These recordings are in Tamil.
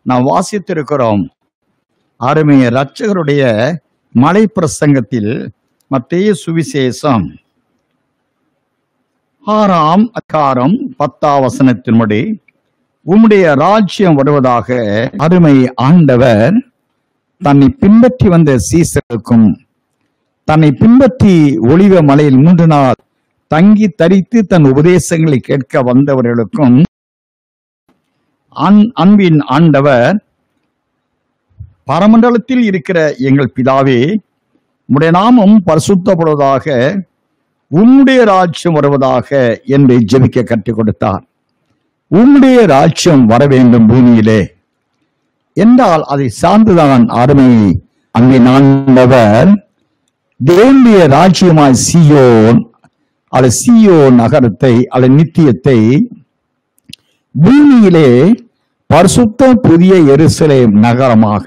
நாம் வாசித்திருக்கிறோம் அருமைய இரட்சகருடைய மலை பிரசங்கத்தில் மத்தேயு சுவிசேஷம் ஆறாம் அதிகாரம் பத்தாம் வசனத்தின்படி உம்முடைய ராஜ்யம் வருவதாக அருமை ஆண்டவர் தன்னை பின்பற்றி வந்த சீசருக்கும் தன்னை பின்பற்றி ஒளிவ மலையில் மூன்று நாள் தங்கி தரித்து தன் உபதேசங்களை கேட்க வந்தவர்களுக்கும் அன் அன்பின் ஆண்டவர் பரமண்டலத்தில் இருக்கிற எங்கள் பிதாவே உம்முடைய நாமம் பரிசுத்தப்படுவதாக உம்முடைய ராஜ்யம் வருவதாக என்று ஜெபிக்க கற்றுக் கொடுத்தார் உம்முடைய ராஜ்யம் வர வேண்டும் பூமியிலே என்றால் அதை சார்ந்துதான் அருமை அன்பின் ஆண்டவர் தேவனுடைய ராஜ்யமாய் சியோன் அது சியோ நகரத்தை அது நித்தியத்தை பூமியிலே பரிசுத்த புதிய எருசலேம் நகரமாக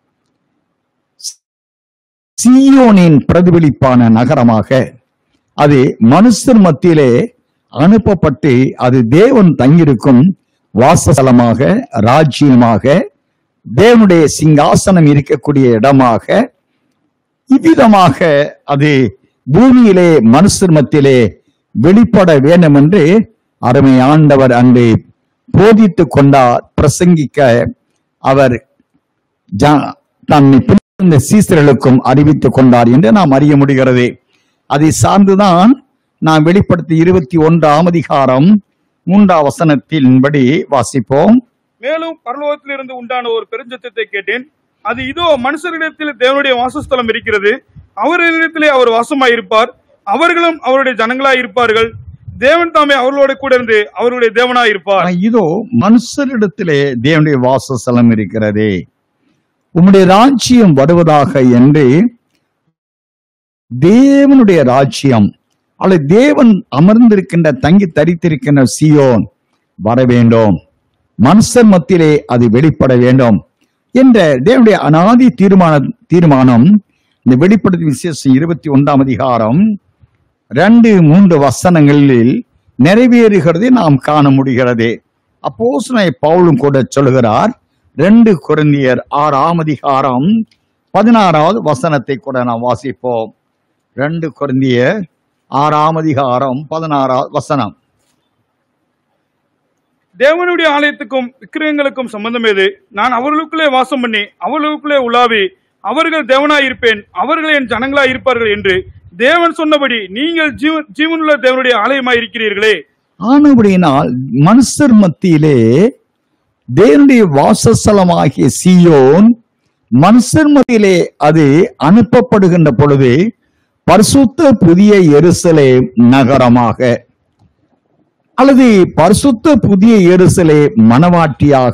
சீயோனின் பிரதிபலிப்பான நகரமாக அது மனுஷர் மத்தியிலே அனுப்பப்பட்டு அது தேவன் தங்கியிருக்கும் வாசஸ்தலமாக ராஜ்யமாக தேவனுடைய சிங்காசனம் இருக்கக்கூடிய இடமாக இவ்விதமாக அது பூமியிலே மனுஷர் மத்தியிலே வெளிப்பட வேண்டும் என்று அருமை ஆண்டவர் அன்று போதித்துக் கொண்டார் பிரசங்கிக்க அவர் ஜா- தன்னை பின்தொடர்ந்த சீசர்களுக்கும் அறிவித்துக் கொண்டார் என்று நாம் அறிய முடிகிறது அதை சார்ந்துதான் நாம் வெளிப்படுத்தி இருபத்தி ஒன்றாம் அதிகாரம் மூன்றாம் வசனத்தின்படி வாசிப்போம் மேலும் பரலோகத்திலிருந்து உண்டான ஒரு பெருஞ்சத்தத்தை கேட்டேன் அது இதோ மனுஷரிடத்தில் தேவனுடைய வாசஸ்தலம் இருக்கிறது அவர்களிடத்திலே அவர் வாசமாயிருப்பார் அவர்களும் அவருடைய ஜனங்களாய் இருப்பார்கள் தேவன் தாமே அவர்களோட கூட இருந்து அவருடைய தேவனாய் இருப்பார் ஆனா, இதோ மனுஷரிடத்திலே தேவனுடைய வாசஸ்தலம் இருக்கிறதே உம்முடைய ராஜ்யம் வருவதாக என்று தேவனுடைய ராஜ்யம் அல்லது தேவன் அமர்ந்திருக்கின்ற தங்கி தரித்திருக்கின்ற சியோன் வர வேண்டும் மனுஷர் மத்தியிலே அது வெளிப்பட வேண்டும் என்ற தேவனுடைய அனாதி தீர்மான தீர்மானம் இந்த வெளிப்படுத்தி விசேஷம் இருபத்தி ஒன்றாம் அதிகாரம் ரெண்டு மூன்று வசனங்களில் நிறைவேறுகிறதை நாம் காண முடிகிறது அப்போஸ்தலனாகிய பவுலும் கூட சொல்கிறார் ரெண்டு குருந்தியர் ஆறாம் அதிகாரம் பதினாறாவது வசனத்தை கூட நாம் வாசிப்போம் ரெண்டு குருந்தியர் ஆறாம் அதிகாரம் பதினாறாவது வசனம் தேவனுடைய ஆலயத்துக்கும் விக்கிரகங்களுக்கும் சம்பந்தம் ஏது நான் அவர்களுக்குள்ளே வாசம் பண்ணி அவர்களுக்குள்ளே உலாவி அவர்கள் தேவனாய் இருப்பேன் அவர்கள் என் ஜனங்களாய் இருப்பார்கள் என்று தேவன் சொன்னபடி நீங்கள் ஜீவ ஜீவனுள்ள தேவனுடைய ஆலயமாய் இருக்கிறீர்களே ஆனபடியினால் மனுஷர் மத்தியிலே தேவனுடைய வாசஸ்தலமாகிய சீயோன் மனுஷர் மத்தியிலே அது அனுப்பப்படுகின்ற பொழுது பரிசுத்த புதிய எருசலேம் நகரமாக அல்லது பரிசுத்த புதிய எருசலே மணவாட்டியாக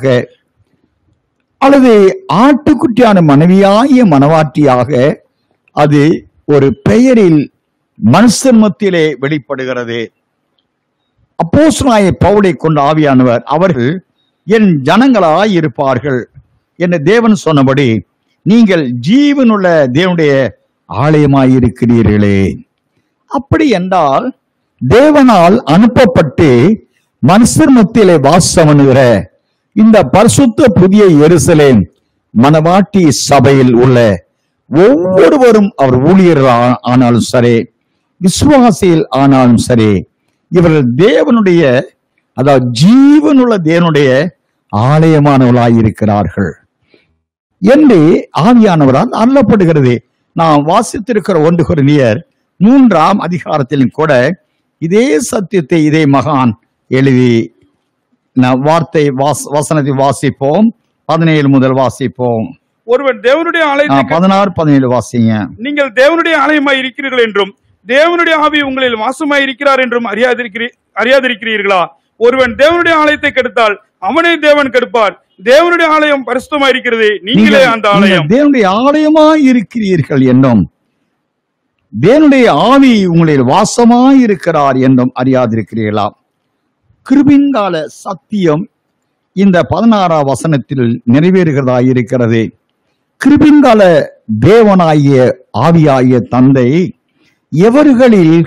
அல்லது ஆட்டுக்குட்டியான மனைவியாகிய மணவாட்டியாக அது ஒரு பெயரில் மனுஷர் மத்தியிலே வெளிப்படுகிறது அப்போஸ்தலனாகிய பவுலை கொண்ட ஆவியானவர் அவர்கள் என் ஜனங்களாய் இருப்பார்கள் என்று தேவன் சொன்னபடி நீங்கள் ஜீவனுள்ள தேவனுடைய ஆலயமாய் இருக்கிறீர்களே அப்படி என்றால் தேவனால் அனுப்பப்பட்டு மனுஷர் மத்தியிலே வாசம் பண்ணுகிற இந்த பரிசுத்த புதிய எருசலேம் மனவாட்டி சபையில் உள்ள ஒவ்வொருவரும் அவர் ஊழியர்கள் ஆ- ஆனாலும் சரி விசுவாசியில் ஆனாலும் சரி இவர்கள் தேவனுடைய அதாவது ஜீவனுள்ள தேவனுடைய ஆலயமானவர்களாய் இருக்கிறார்கள் என்று ஆவியானவரால் அருளப்படுகிறது நாம் வாசித்திருக்கிற ஒன்று குருநியர் மூன்றாம் அதிகாரத்திலும் கூட இதே சத்தியத்தை இதே மகான் எழுதி ந- வார்த்தை வாஸ்- வசனத்தை வாசிப்போம் பதினேழு முதல் வாசிப்போம் ஒருவன் தேவனுடைய ஆ, ஆலயத்தை பதினாறு பதினேழு வாசிங்க நீங்கள் தேவனுடைய ஆலயமாய் இருக்கிறீர்கள் என்றும் தேவனுடைய ஆவி உங்களில் வாசமாய் இருக்கிறார் என்றும் அறியாதிருக்கிறீ அறியாதிருக்கிறீர்களா ஒருவன் தேவனுடைய ஆலயத்தை கெடுத்தால் அவனே தேவன் கெடுப்பார் தேவனுடைய ஆலயம் பரிசுத்தமாய் இருக்கிறது நீங்களே நீங்கள் அந்த நீங்கள் ஆலயம் தேவனுடைய ஆலயமாய் இருக்கிறீர்கள் என்னும் தேவனுடைய ஆவி உங்களில் வாசமாய் இருக்கிறார் என்றும் அறியாதிருக்கிறீர்களா கிருபின்கால சத்தியம் இந்த பதினாறாம் வசனத்தில் நிறைவேறுகிறதா இருக்கிறது கிருபின்கால தேவனாகிய ஆவியாகிய தந்தை எவர்களில்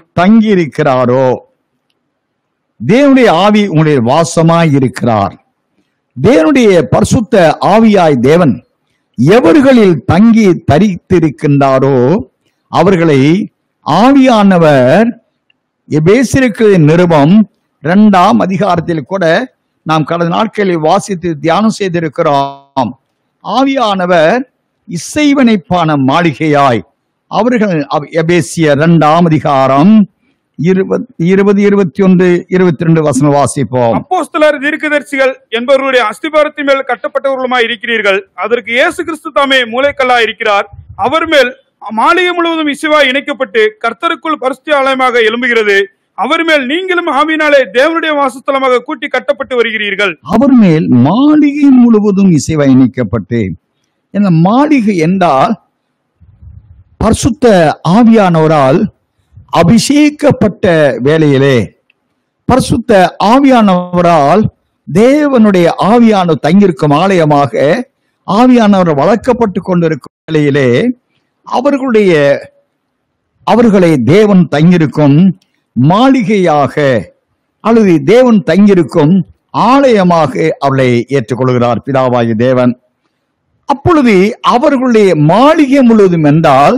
தங்கியிருக்கிறாரோ தேவனுடைய ஆவி உங்களில் வாசமாய் இருக்கிறார் தேவனுடைய பரிசுத்த ஆவியாய் தேவன் எவர்களில் தங்கி தரித்திருக்கின்றாரோ அவர்களை ஆவியானவர் எபேசிருக்கிற நிருபம் இரண்டாம் அதிகாரத்தில் கூட நாம் கடந்த நாட்களில் வாசித்து தியானம் செய்திருக்கிறோம் ஆவியானவர் இசைவனைப்பான மாளிகையாய் அவர்கள் அவ்- எபேசிய இரண்டாம் அதிகாரம் இருபது இருபது இருபத்தி ஒன்று இருபத்தி ரெண்டு வசனம் வாசிப்போம் அப்போஸ்தலர் தீர்க்கதரிசிகள் என்பவர்களுடைய அஸ்திபாரத்தின் மேல் கட்டப்பட்டவர்களுமாய் இருக்கிறீர்கள் அதற்கு இயேசு கிறிஸ்து தாமே மூளைக்கல்லாய் இருக்கிறார் அவர் மேல் மாளிகை முழுவதும் இசைவாய் இணைக்கப்பட்டு கர்த்தருக்குள் பரிசுத்த ஆலயமாக எழும்புகிறது அவர் மேல் நீங்களும் ஆவியினாலே தேவனுடைய வாசஸ்தலமாக கூட்டி கட்டப்பட்டு வருகிறீர்கள் அவர் மேல் மாளிகை முழுவதும் இசைவை இணைக்கப்பட்டு இந்த மாளிகை என்றால் பரிசுத்த ஆவியானவரால் அபிஷேகப்பட்ட வேளையிலே பரிசுத்த ஆவியானவரால் தேவனுடைய ஆவியானவர் தங்கியிருக்கும் ஆலயமாக ஆவியானவர் வளர்க்கப்பட்டு கொண்டிருக்கும் வேளையிலே அவர்களுடைய அவர்களை தேவன் தங்கியிருக்கும் மாளிகையாக அல்லது தேவன் தங்கியிருக்கும் ஆலயமாக அவர்களை ஏற்றுக்கொள்கிறார் பிதாவாகிய தேவன் அப்பொழுது அவர்களுடைய மாளிகை முழுவதும் என்றால்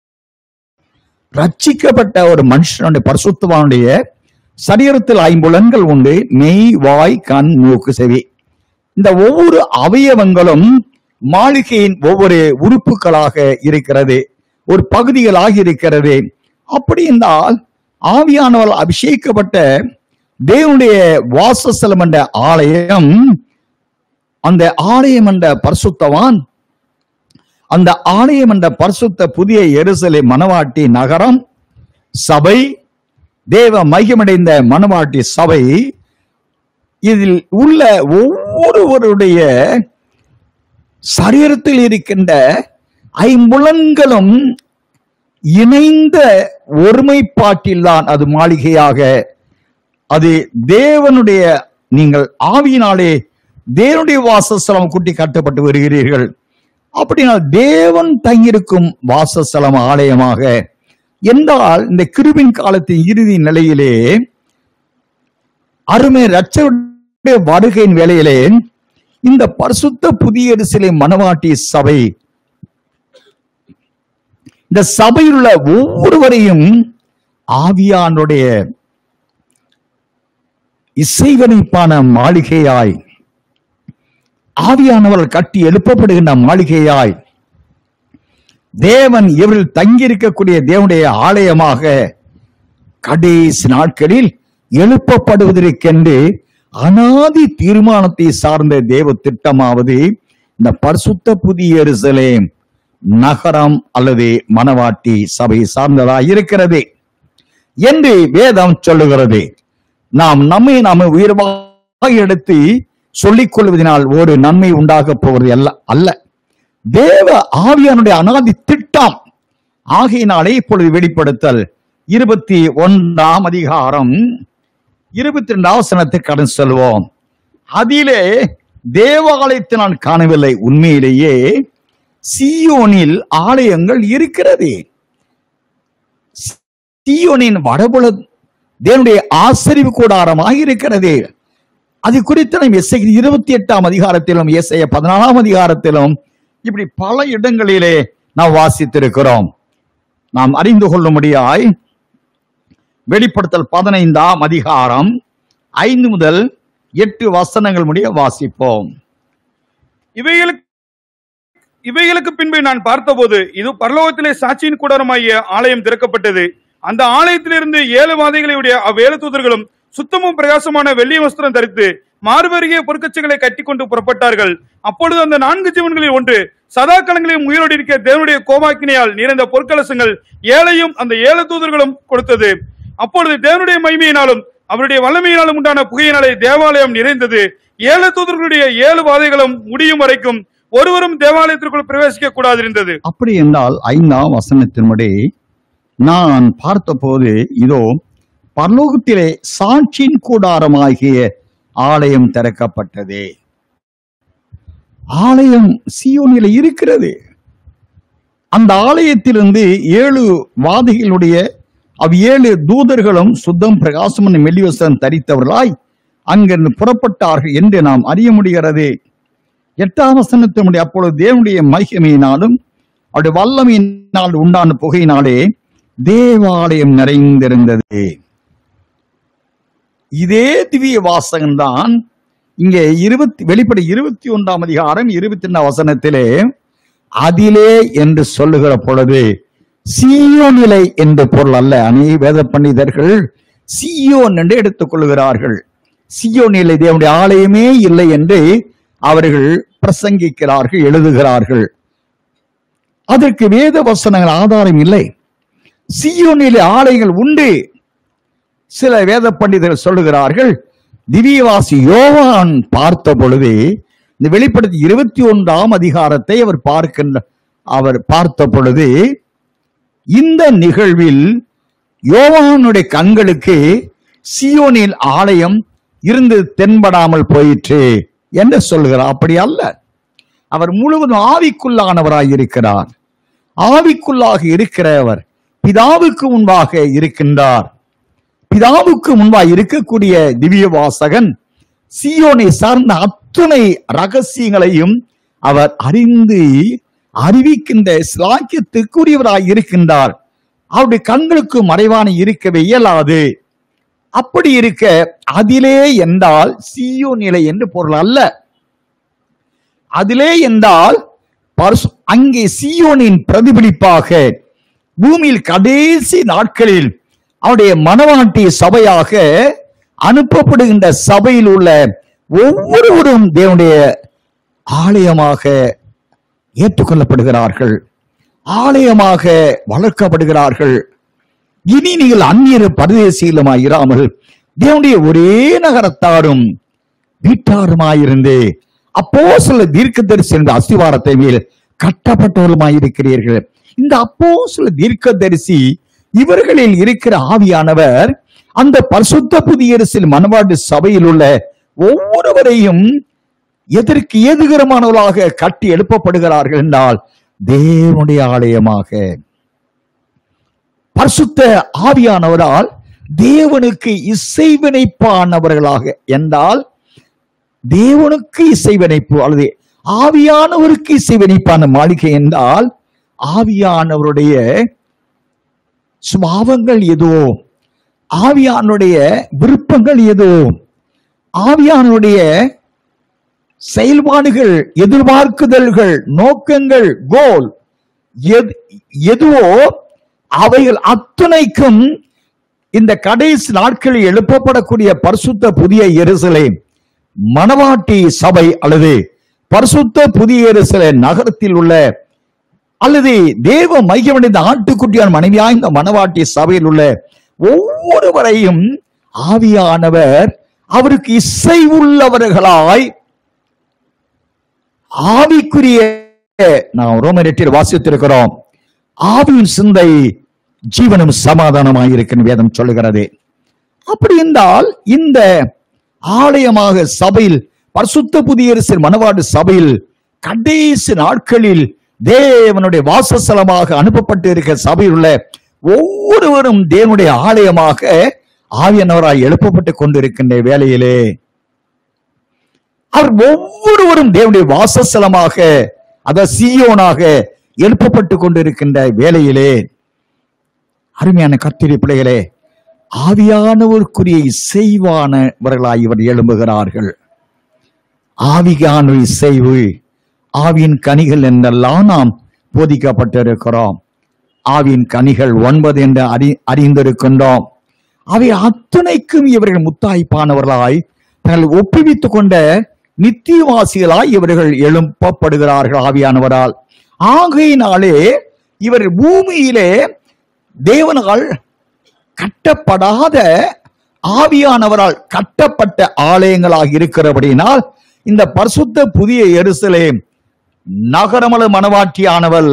ரட்சிக்கப்பட்ட ஒரு மனுஷனுடைய பரிசுத்தவானுடைய சரீரத்தில் ஐம்புலன்கள் உண்டு மெய் வாய் கண் மூக்கு செவி இந்த ஒவ்வொரு அவயவங்களும் மாளிகையின் ஒவ்வொரு உறுப்புகளாக இருக்கிறது ஒரு பகுதிகளாக இருக்கிறது அப்படி என்றால் ஆவியானவர் அபிஷேகிக்கப்பட்ட தேவனுடைய வாசஸ்தலம் என்ற ஆலயம் அந்த ஆலயம் என்ற பரிசுத்தவான் அந்த ஆலயம் என்ற பரிசுத்த புதிய எருசலே மணவாட்டி நகரம் சபை தேவ மையமடைந்த மணவாட்டி சபை இதில் உள்ள ஒவ்வொருவருடைய சரீரத்தில் இருக்கின்ற ஐம்புலன்களும் இணைந்த ஒருமைப்பாட்டில்தான் அது மாளிகையாக அது தேவனுடைய நீங்கள் ஆவியினாலே தேவனுடைய வாசஸ்தலம் கூட்டி கட்டப்பட்டு வருகிறீர்கள் அப்படின்னா தேவன் தங்கியிருக்கும் வாசஸ்தலம் ஆலயமாக என்றால் இந்த கிருபின் காலத்தின் இறுதி நிலையிலே அருமை ரட்சருடைய வருகையின் வேளையிலே இந்த பரிசுத்த புதிய சிலை மணவாட்டி சபை இந்த சபையில் உள்ள ஒவ்வொருவரையும் ஆவியானுடைய இசைவனைப்பான மாளிகையாய் ஆவியானவர்கள் கட்டி எழுப்பப்படுகின்ற மாளிகையாய் தேவன் இவரில் தங்கியிருக்கக்கூடிய தேவனுடைய ஆலயமாக கடைசி நாட்களில் எழுப்பப்படுவதற்கென்று அனாதி தீர்மானத்தை சார்ந்த தேவ திட்டமாவது இந்த பரிசுத்த புதிய எருசலேம் நகரம் அல்லது மணவாட்டி சபை சார்ந்ததாய் இருக்கிறது என்று வேதம் சொல்லுகிறது நாம் நம்மை நாம உயர்வாக எடுத்து சொல்லிக் கொள்வதனால் ஒரு நன்மை உண்டாக போவது அல்ல அல்ல தேவ ஆவியானுடைய அனாதி திட்டம் ஆகையினாலே இப்பொழுது வெளிப்படுத்தல் இருபத்தி ஒன்றாம் அதிகாரம் இருபத்தி ரெண்டாம் வசனத்தை கடன் செல்வோம் அதிலே தேவாலயத்தை நான் காணவில்லை உண்மையிலேயே சியோனில் ஆலயங்கள் இருக்கிறது சியோனின் வடபுல தேவனுடைய ஆசரிவு கூடாரமாக இருக்கிறது அது குறித்து நாம் எஸ்ஐ இருபத்தி எட்டாம் அதிகாரத்திலும் எஸ்ஐ பதினாலாம் அதிகாரத்திலும் இப்படி பல இடங்களிலே நாம் வாசித்திருக்கிறோம் நாம் அறிந்து கொள்ளும்படியாய் வெளிப்படுத்தல் பதினைந்தாம் அதிகாரம் ஐந்து முதல் எட்டு வசனங்கள் முடிய வாசிப்போம் இவைகளுக்கு இவைகளுக்கு பின்பு நான் பார்த்தபோது இது பரலோகத்திலே சாட்சியின் கூடாரமாகிய ஆலயம் திறக்கப்பட்டது அந்த ஆலயத்திலிருந்து ஏழு வாதைகளுடைய அவ்வேழு தூதர்களும் சுத்தமும் பிரகாசமான வெள்ளி வஸ்திரம் தரித்து மார்பருகே பொற்கச்சைகளை கட்டி கொண்டு புறப்பட்டார்கள் அப்பொழுது அந்த நான்கு ஜீவன்களில் ஒன்று சதா காலங்களையும் உயிரோடு இருக்க தேவனுடைய கோபாக்கினையால் நிறைந்த பொற்கலசங்கள் ஏழையும் அந்த ஏழு தூதர்களும் கொடுத்தது அப்பொழுது தேவனுடைய மகிமையினாலும் அவருடைய வல்லமையினாலும் உண்டான புகையினாலே தேவாலயம் நிறைந்தது ஏழு தூதர்களுடைய ஏழு வாதைகளும் முடியும் வரைக்கும் ஒருவரும் தேவாலயத்திற்குள் பிரவேசிக்க கூடாதிருந்தது அப்படி என்றால் ஐந்தாம் வசனத்தின்படி நான் பார்த்தபோது இதோ பரலோகத்திலே சாட்சியின் கூடாரமாகிய ஆலயம் திறக்கப்பட்டது ஆலயம் சியோனில இருக்கிறது அந்த ஆலயத்திலிருந்து ஏழு வாதிகளுடைய அவ் ஏழு தூதர்களும் சுத்தம் பிரகாசம் மெல்லிவசம் தரித்தவர்களாய் அங்கிருந்து புறப்பட்டார்கள் என்று நாம் அறிய முடிகிறது எட்டாம் வசனத்தினுடைய அப்பொழுது தேவனுடைய மகிமையினாலும் அவருடைய வல்லமையினால் உண்டான புகையினாலே தேவாலயம் நிறைந்திருந்தது இதே திவ்ய வாசகம்தான் இங்கே இருபத்தி வெளிப்படை இருபத்தி ஒன்றாம் அதிகாரம் இருபத்தி ரெண்டாம் வசனத்திலே அதிலே என்று சொல்லுகிற பொழுது சீயோனிலை என்ற பொருள் அல்ல அநேக வேத பண்டிதர்கள் சீயோன் என்று எடுத்துக் கொள்கிறார்கள் சீயோனிலை தேவனுடைய ஆலயமே இல்லை என்று அவர்கள் பிரசங்கிக்கிறார்கள் எழுதுகிறார்கள் அதற்கு வேத வசனங்கள் ஆதாரம் இல்லை சீயோனிலே ஆலயங்கள் உண்டு சில வேத பண்டிதர்கள் சொல்லுகிறார்கள் திவ்யவாசி யோவான் பார்த்த பொழுது இந்த வெளிப்படுத்தி இருபத்தி ஒன்றாம் அதிகாரத்தை அவர் பார்க்கின்ற அவர் பார்த்த பொழுது இந்த நிகழ்வில் யோவானுடைய கண்களுக்கு சியோனில் ஆலயம் இருந்து தென்படாமல் போயிற்று என்று சொல்கிறார் அப்படி அல்ல அவர் முழுவதும் ஆவிக்குள்ளானவராய் இருக்கிறார் ஆவிக்குள்ளாக இருக்கிறவர் பிதாவுக்கு முன்பாக இருக்கின்றார் பிதாவுக்கு முன்பாக இருக்கக்கூடிய திவ்ய வாசகன் சியோனை சார்ந்த அத்துணை ரகசியங்களையும் அவர் அறிந்து அறிவிக்கின்ற சிலாக்கியத்துக்குரியவராய் இருக்கின்றார் அவருடைய கண்களுக்கு மறைவான இருக்கவே இயலாது அப்படி இருக்க அதிலே என்றால் சியோ நிலை என்று பொருள் அல்ல அதிலே என்றால் பரிசு- அங்கே சியோனின் பிரதிபலிப்பாக பூமியில் கடைசி நாட்களில் அவருடைய மனவாட்டி சபையாக அனுப்பப்படுகின்ற சபையில் உள்ள ஒவ்வொருவரும் தேவனுடைய ஆலயமாக ஏற்றுக்கொள்ளப்படுகிறார்கள் ஆலயமாக வளர்க்கப்படுகிறார்கள் இனி நீங்கள் அந்நியர் பரதேசிகளுமாய் இராமல் தேவனுடைய ஒரே நகரத்தாரும் வீட்டாருமாயிருந்து அப்போ சில தீர்க்கதரிசி என்ற அஸ்திவாரத்தை மேல் கட்டப்பட்டவருமாய் இருக்கிறீர்கள் இந்த அப்போ சில தீர்க்கதரிசி இவர்களில் இருக்கிற ஆவியானவர் அந்த பரிசுத்த புதிய அரசில் மனவாட்டு சபையில் உள்ள ஒவ்வொருவரையும் எதற்கு ஏதுகரமானவர்களாக கட்டி எழுப்பப்படுகிறார்கள் என்றால் தேவனுடைய ஆலயமாக பரிசுத்த ஆவியானவரால் தேவனுக்கு இசைவினைப்பானவர்களாக என்றால் தேவனுக்கு இசைவினைப்பு அல்லது ஆவியானவருக்கு இசைவினைப்பான மாளிகை என்றால் ஆவியானவருடைய சுபாவங்கள் எதோ ஆவியானுடைய விருப்பங்கள் எதோ ஆவியானுடைய செயல்பாடுகள் எதிர்பார்க்குதல்கள் நோக்கங்கள் கோல் எது- எதுவோ அவைகள் அத்தனைக்கும் இந்த கடைசி நாட்களில் எழுப்பப்படக்கூடிய பரிசுத்த புதிய எருசலேம் மணவாட்டி சபை அல்லது பரிசுத்த புதிய எருசலேம் நகரத்தில் உள்ள அல்லது தேவ மையமடைந்த ஆட்டுக்குட்டியான மனைவியாய் இந்த மணவாட்டி சபையில் உள்ள ஒவ்வொருவரையும் ஆவியானவர் அவருக்கு இசை உள்ளவர்களாய் ஆவிக்குரிய நாம் ரோமரெட்டில் வாசித்திருக்கிறோம் ஆவியின் சிந்தை ஜீவனும் சமாதானமாய் இருக்கும் வேதம் சொல்லுகிறது அப்படி என்றால் இந்த ஆலயமாக சபையில் பரிசுத்த புதிய அரசியல் மனவாடு சபையில் கடைசி நாட்களில் தேவனுடைய வாசஸ்தலமாக அனுப்பப்பட்டு இருக்கிற சபையில் உள்ள ஒவ்வொருவரும் தேவனுடைய ஆலயமாக ஆவியானவராய் எழுப்பப்பட்டு கொண்டிருக்கின்ற வேளையிலே அவர் ஒவ்வொருவரும் தேவனுடைய வாசஸ்தலமாக அத சீயோனாக எழுப்பப்பட்டு கொண்டிருக்கின்ற வேளையிலே அருமையான கத்திரி பிள்ளைகளே ஆவியானவருக்குரிய இசைவானவர்களாய் இவர் எழும்புகிறார்கள் ஆவியான இசைவு ஆவியின் கனிகள் என்றெல்லாம் நாம் போதிக்கப்பட்டிருக்கிறோம் ஆவியின் கனிகள் ஒன்பது என்று அறி அறிந்திருக்கின்றோம் அவை அத்தனைக்கும் இவர்கள் முத்தாய்ப்பானவர்களாய் தங்கள் ஒப்புவித்துக் கொண்ட நித்தியவாசிகளாய் இவர்கள் எழுப்பப்படுகிறார்கள் ஆவியானவரால் ஆகையினாலே இவர் பூமியிலே தேவனால் கட்டப்படாத ஆவியானவரால் கட்டப்பட்ட ஆலயங்களாக இருக்கிறபடியினால் இந்த பரிசுத்த புதிய எருசலேம் நகரமல மனவாட்டியானவள்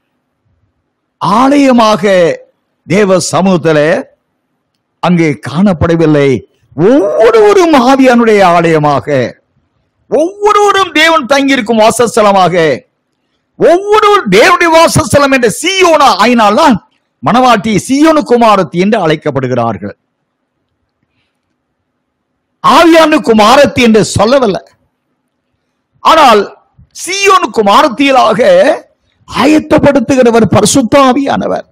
ஆலயமாக தேவ சமூகத்திலே அங்கே காணப்படவில்லை ஒவ்வொருவரும் ஆவியானுடைய ஆலயமாக ஒவ்வொருவரும் தேவன் தங்கியிருக்கும் வாசஸ்தலமாக ஒவ்வொருவரும் தேவனுடைய வாசஸ்தலம் என்ற சீயோனா ஆயினால்தான் மணவாட்டி சீயோனு குமாரத்தி என்று அழைக்கப்படுகிறார்கள் ஆவியான குமாரத்தி என்று சொல்லவில்லை ஆனால் சீயோன் குமாரத்தியலாக ஆயத்தப்படுத்துகிறவர் பரிசுத்த ஆவியானவர்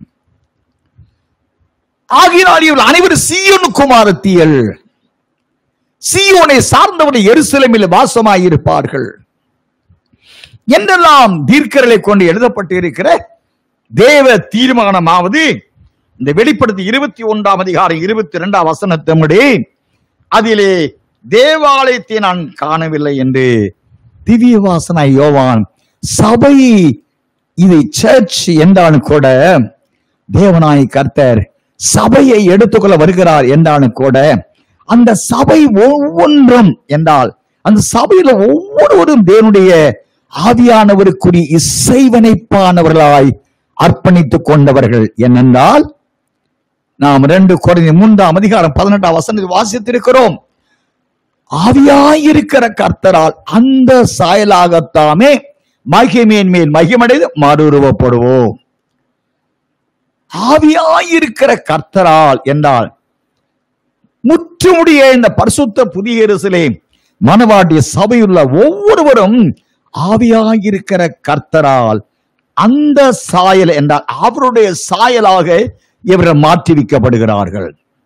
ஆகினால் இவர்கள் அனைவரும் சீயோன் குமாரத்தியல் சீயோனை சார்ந்தவர் எருசலேமில் வாசமாயிருப்பார்கள் என்றெல்லாம் தீர்க்கர்களை கொண்டு எழுதப்பட்டு இருக்கிற தேவ தீர்மானமாவது இந்த வெளிப்படுத்தி இருபத்தி ஒன்றாம் அதிகாரம் இருபத்தி இரண்டாம் வசனத்தமுடி அதிலே தேவாலயத்தை நான் காணவில்லை என்று திவ்ய வாசனா யோவான் சபை இதை சர்ச் என்றாலும் கூட தேவனாய் கர்த்தர் சபையை எடுத்துக்கொள்ள வருகிறார் என்றாலும் கூட அந்த சபை ஒவ்வொன்றும் என்றால் அந்த சபையில ஒவ்வொருவரும் தேவனுடைய ஆவியானவருக்குரிய இசைவனைப்பானவர்களாய் அர்ப்பணித்துக் கொண்டவர்கள் என்னென்றால் நாம் ரெண்டு குறைந்த மூன்றாம் அதிகாரம் பதினெட்டாம் வசனத்தில் வாசித்திருக்கிறோம் ஆவியாயிருக்கிற கர்த்தரால் அந்த சாயலாகத்தாமே மகிமையின் மேல் மகிமடைந்து மறுரூபப்படுவோம் ஆவியாயிருக்கிற கர்த்தரால் என்றால் முற்றுமுடிய இந்த பரிசுத்த புதிய எருசலே மனவாட்டிய சபையுள்ள ஒவ்வொருவரும் ஆவியாயிருக்கிற கர்த்தரால் அந்த சாயல் என்றால் அவருடைய சாயலாக இவர்கள் மாற்றிவிக்கப்படுகிறார்கள்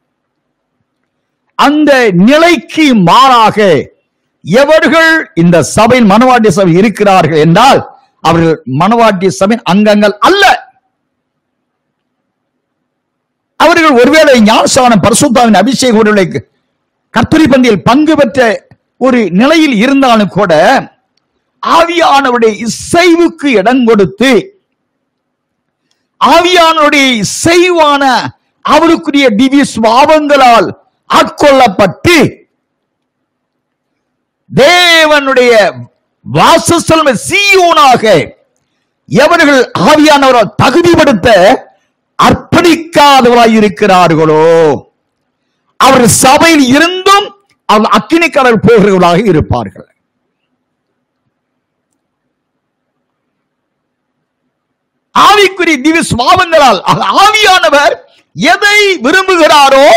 அந்த நிலைக்கு மாறாக எவர்கள் இந்த சபையின் மனவாட்டிய சபை இருக்கிறார்கள் என்றால் அவர்கள் மனவாட்டிய சபையின் அங்கங்கள் அல்ல அவர்கள் ஒருவேளை ஞானசானம் பரிசுத்தாவின் அபிஷேக உடலை கர்த்தரி பந்தியில் பங்கு பெற்ற ஒரு நிலையில் இருந்தாலும் கூட ஆவியானவருடைய இசைவுக்கு இடம் கொடுத்து ஆவியானவருடைய இசைவான அவருக்குரிய திவ்ய சுவாபங்களால் ஆட்கொள்ளப்பட்டு தேவனுடைய வாசஸ்தலம் சீயோனாக எவர்கள் ஆவியானவரால் தகுதிப்படுத்த அர்ப்பணிக்காதவராய் இருக்கிறார்களோ அவர் சபையில் இருந்தும் அவர் அக்கினி கடல் போகிறவர்களாக இருப்பார்கள் ஆவிக்குரிய திவ்ய சுவாபங்களால் அந்த ஆவியானவர் எதை விரும்புகிறாரோ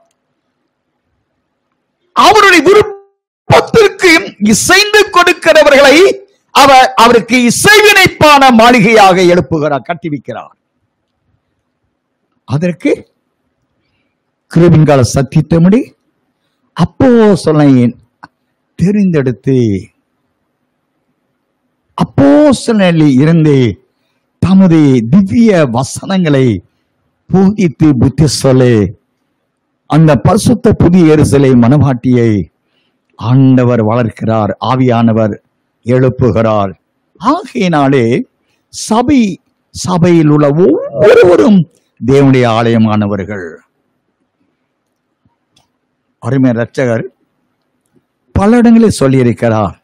அவருடைய விருப்பத்திற்கு இசைந்து கொடுக்கிறவர்களை அவர் அவருக்கு இசைவினைப்பான மாளிகையாக எழுப்புகிறார் கட்டி வைக்கிறார் அதற்கு கிருபின்கால சத்தியத்தபடி அப்போ தெரிந்தெடுத்து அப்போ இருந்து தமது திவ்ய வசனங்களை போதித்து புத்தி சொல்லி அந்த பரிசுத்த புதிய எரிசலை மனவாட்டியை ஆண்டவர் வளர்க்கிறார் ஆவியானவர் எழுப்புகிறார் ஆகையினாலே சபை சபையில் உள்ள ஒவ்வொருவரும் தேவனுடைய ஆலயமானவர்கள் அருமை ரட்சகர் பல இடங்களில் சொல்லியிருக்கிறார்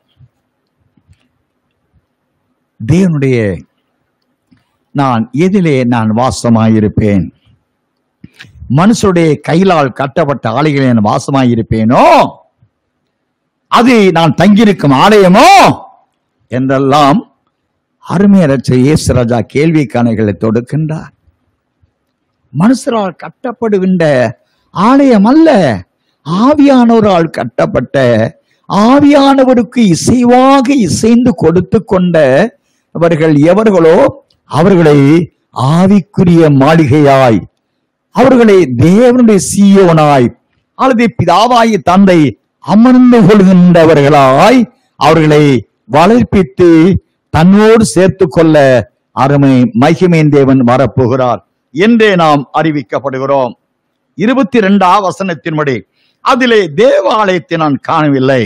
தேவனுடைய நான் எதிலே நான் வாசமாயிருப்பேன் மனுஷருடைய கையிலால் கட்டப்பட்ட ஆலைகளில் நான் வாசமாயிருப்பேனோ அது நான் தங்கியிருக்கும் ஆலயமோ என்றெல்லாம் அருமையரச்ச இயேசு ராஜா கேள்வி கணைகளை தொடுக்கின்றார் மனுஷரால் கட்டப்படுகின்ற ஆலயம் அல்ல ஆவியானவரால் கட்டப்பட்ட ஆவியானவருக்கு இசைவாக இசைந்து கொடுத்து கொண்ட அவர்கள் எவர்களோ அவர்களை ஆவிக்குரிய மாளிகையாய் அவர்களை தேவனுடைய சீயோனாய் அல்லது பிதாவாய தந்தை அமர்ந்து கொள்கின்றவர்களாய் அவர்களை வளர்ப்பித்து தன்னோடு சேர்த்து கொள்ள அருமை மகிமையின் தேவன் வரப்போகிறார் என்றே நாம் அறிவிக்கப்படுகிறோம் இருபத்தி இரண்டாம் வசனத்தின்படி அதிலே தேவாலயத்தை நான் காணவில்லை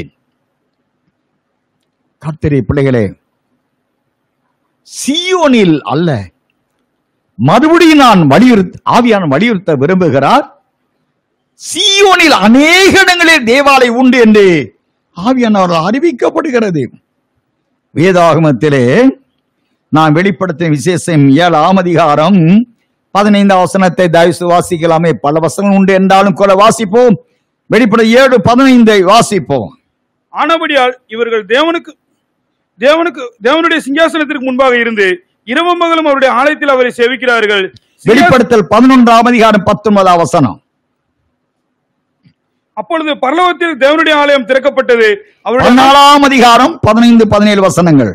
கர்த்தரி பிள்ளைகளே சியோனில் அல்ல மறுபடியும் நான் வலியுறுத்த ஆவியான வலியுறுத்த விரும்புகிறார் சியோனில் அநேக இடங்களில் தேவாலயம் உண்டு என்று ஆவியானவர்கள் அறிவிக்கப்படுகிறது வேதாகமத்திலே நான் வெளிப்படுத்தின விசேஷம் ஏழாம் அதிகாரம் பதினைந்தாம் வசனத்தை தயவு வாசிக்கலாமே பல வசனம் உண்டு என்றாலும் கூட வாசிப்போம் வெளிப்பட ஏழு பதினைந்தை வாசிப்போம் ஆனபடியால் இவர்கள் தேவனுக்கு தேவனுக்கு தேவனுடைய சிங்காசனத்திற்கு முன்பாக இருந்து இரவும் பகலும் அவருடைய ஆலயத்தில் அவரை சேவிக்கிறார்கள் சிங்காச- வெளிப்படுத்தல் பதினொன்றாம் அதிகாரம் பத்தொன்பதாம் வசனம் அப்பொழுது பரலோகத்தில் தேவனுடைய ஆலயம் திறக்கப்பட்டது அவருடைய பதினாலாம் அதிகாரம் பதினைந்து பதினேழு வசனங்கள்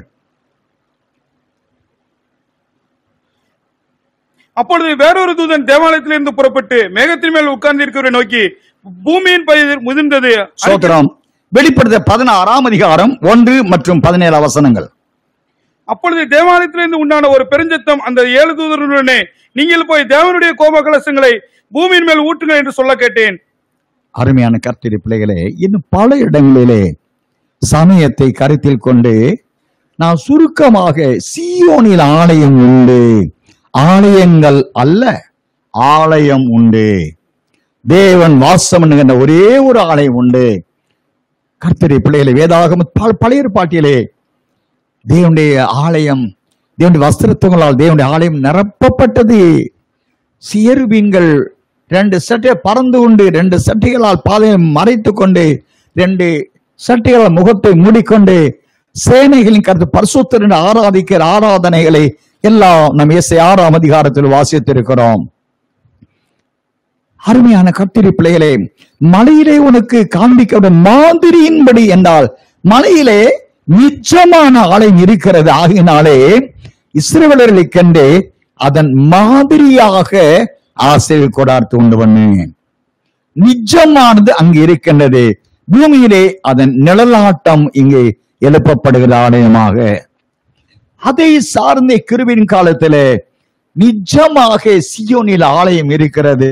அப்பொழுது வேறொரு தூதன் தேவாலயத்திலிருந்து புறப்பட்டு மேகத்தின் மேல் உட்கார்ந்து இருக்கிறவரை நோக்கி பூமியின் பயிர் முதிர்ந்தது சோத்திரம் வெளிப்படுத்த பதினாறாம் அதிகாரம் ஒன்று மற்றும் பதினேழு வசனங்கள் அப்பொழுது தேவாலயத்திலிருந்து உண்டான ஒரு பெருஞ்சத்தம் அந்த ஏழு தூதருடனே நீங்கள் போய் தேவனுடைய கோப கலசங்களை பூமியின் மேல் ஊற்றுங்கள் என்று சொல்ல கேட்டேன் அருமையான கர்த்தரி பிள்ளைகளே இன்னும் பல இடங்களிலே சமயத்தை கருத்தில் கொண்டு நான் சுருக்கமாக சீயோனில் ஆலயம் உண்டு ஆலயங்கள் அல்ல ஆலயம் உண்டு தேவன் வாசம் என்கின்ற ஒரே ஒரு ஆலயம் உண்டு கர்த்தரி பிள்ளைகளை வேதாகம ப- பழைய பாட்டியலே தேவனுடைய ஆலயம் தேவனுடைய வஸ்திரத்துகளால் தேவனுடைய ஆலயம் நிரப்பப்பட்டது சியருபீன்கள் ரெண்டு சட்டை பறந்து கொண்டு ரெண்டு சட்டைகளால் பாதையை மறைத்து கொண்டு ரெண்டு சட்டைகளால் முகத்தை மூடிக்கொண்டு சேனைகளின் கருத்து பரிசுத்தர் என்று ஆராதிக்கிற ஆராதனைகளை எல்லாம் நம் இயேசு ஆறாம் அதிகாரத்தில் வாசித்திருக்கிறோம் அருமையான கத்திரி பிள்ளைகளே மலையிலே உனக்கு காண்பிக்கப்படும் மாதிரியின்படி என்றால் மலையிலே நிச்சயமான ஆலயம் இருக்கிறது ஆகினாலே இஸ்ரவேலர்களை கண்டு அதன் மாதிரியாக ஆசிரியர் கொடார்த்து உண்டு பண்ணு நிஜமானது அங்கு இருக்கின்றது பூமியிலே அதன் நிழலாட்டம் இங்கே எழுப்பப்படுகிற ஆலயமாக அதை சார்ந்த கிருவின் காலத்திலே நிஜமாக சியோனில் ஆலயம் இருக்கிறது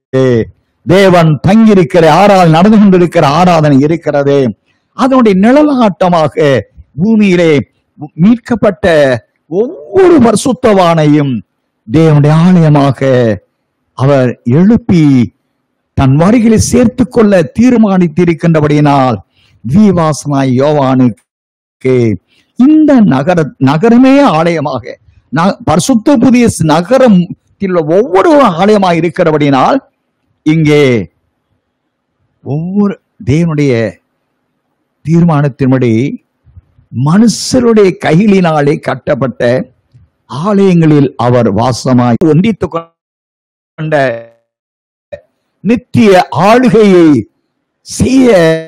தேவன் தங்கியிருக்கிற ஆராதனை நடந்து கொண்டிருக்கிற ஆராதனை இருக்கிறது அதனுடைய நிழலாட்டமாக பூமியிலே மீட்கப்பட்ட ஒவ்வொரு பரிசுத்தவானையும் தேவனுடைய ஆலயமாக அவர் எழுப்பி தன் வருகளை சேர்த்து கொள்ள தீர்மானித்திருக்கின்றபடியினால் வீவாசனாய் யோவானுக்கு இந்த நகர நகரமே ஆலயமாக ந- பரிசுத்த புதிய நகரத்தில் உள்ள ஒவ்வொரு ஆலயமாக இருக்கிறபடியினால் இங்கே ஒவ்வொரு தேவனுடைய தீர்மானத்தின்படி மனுஷருடைய கைகளினாலே கட்டப்பட்ட ஆலயங்களில் அவர் வாசமாய் ஒன்றித்துக் கொண்ட நித்திய ஆளுகையை செய்ய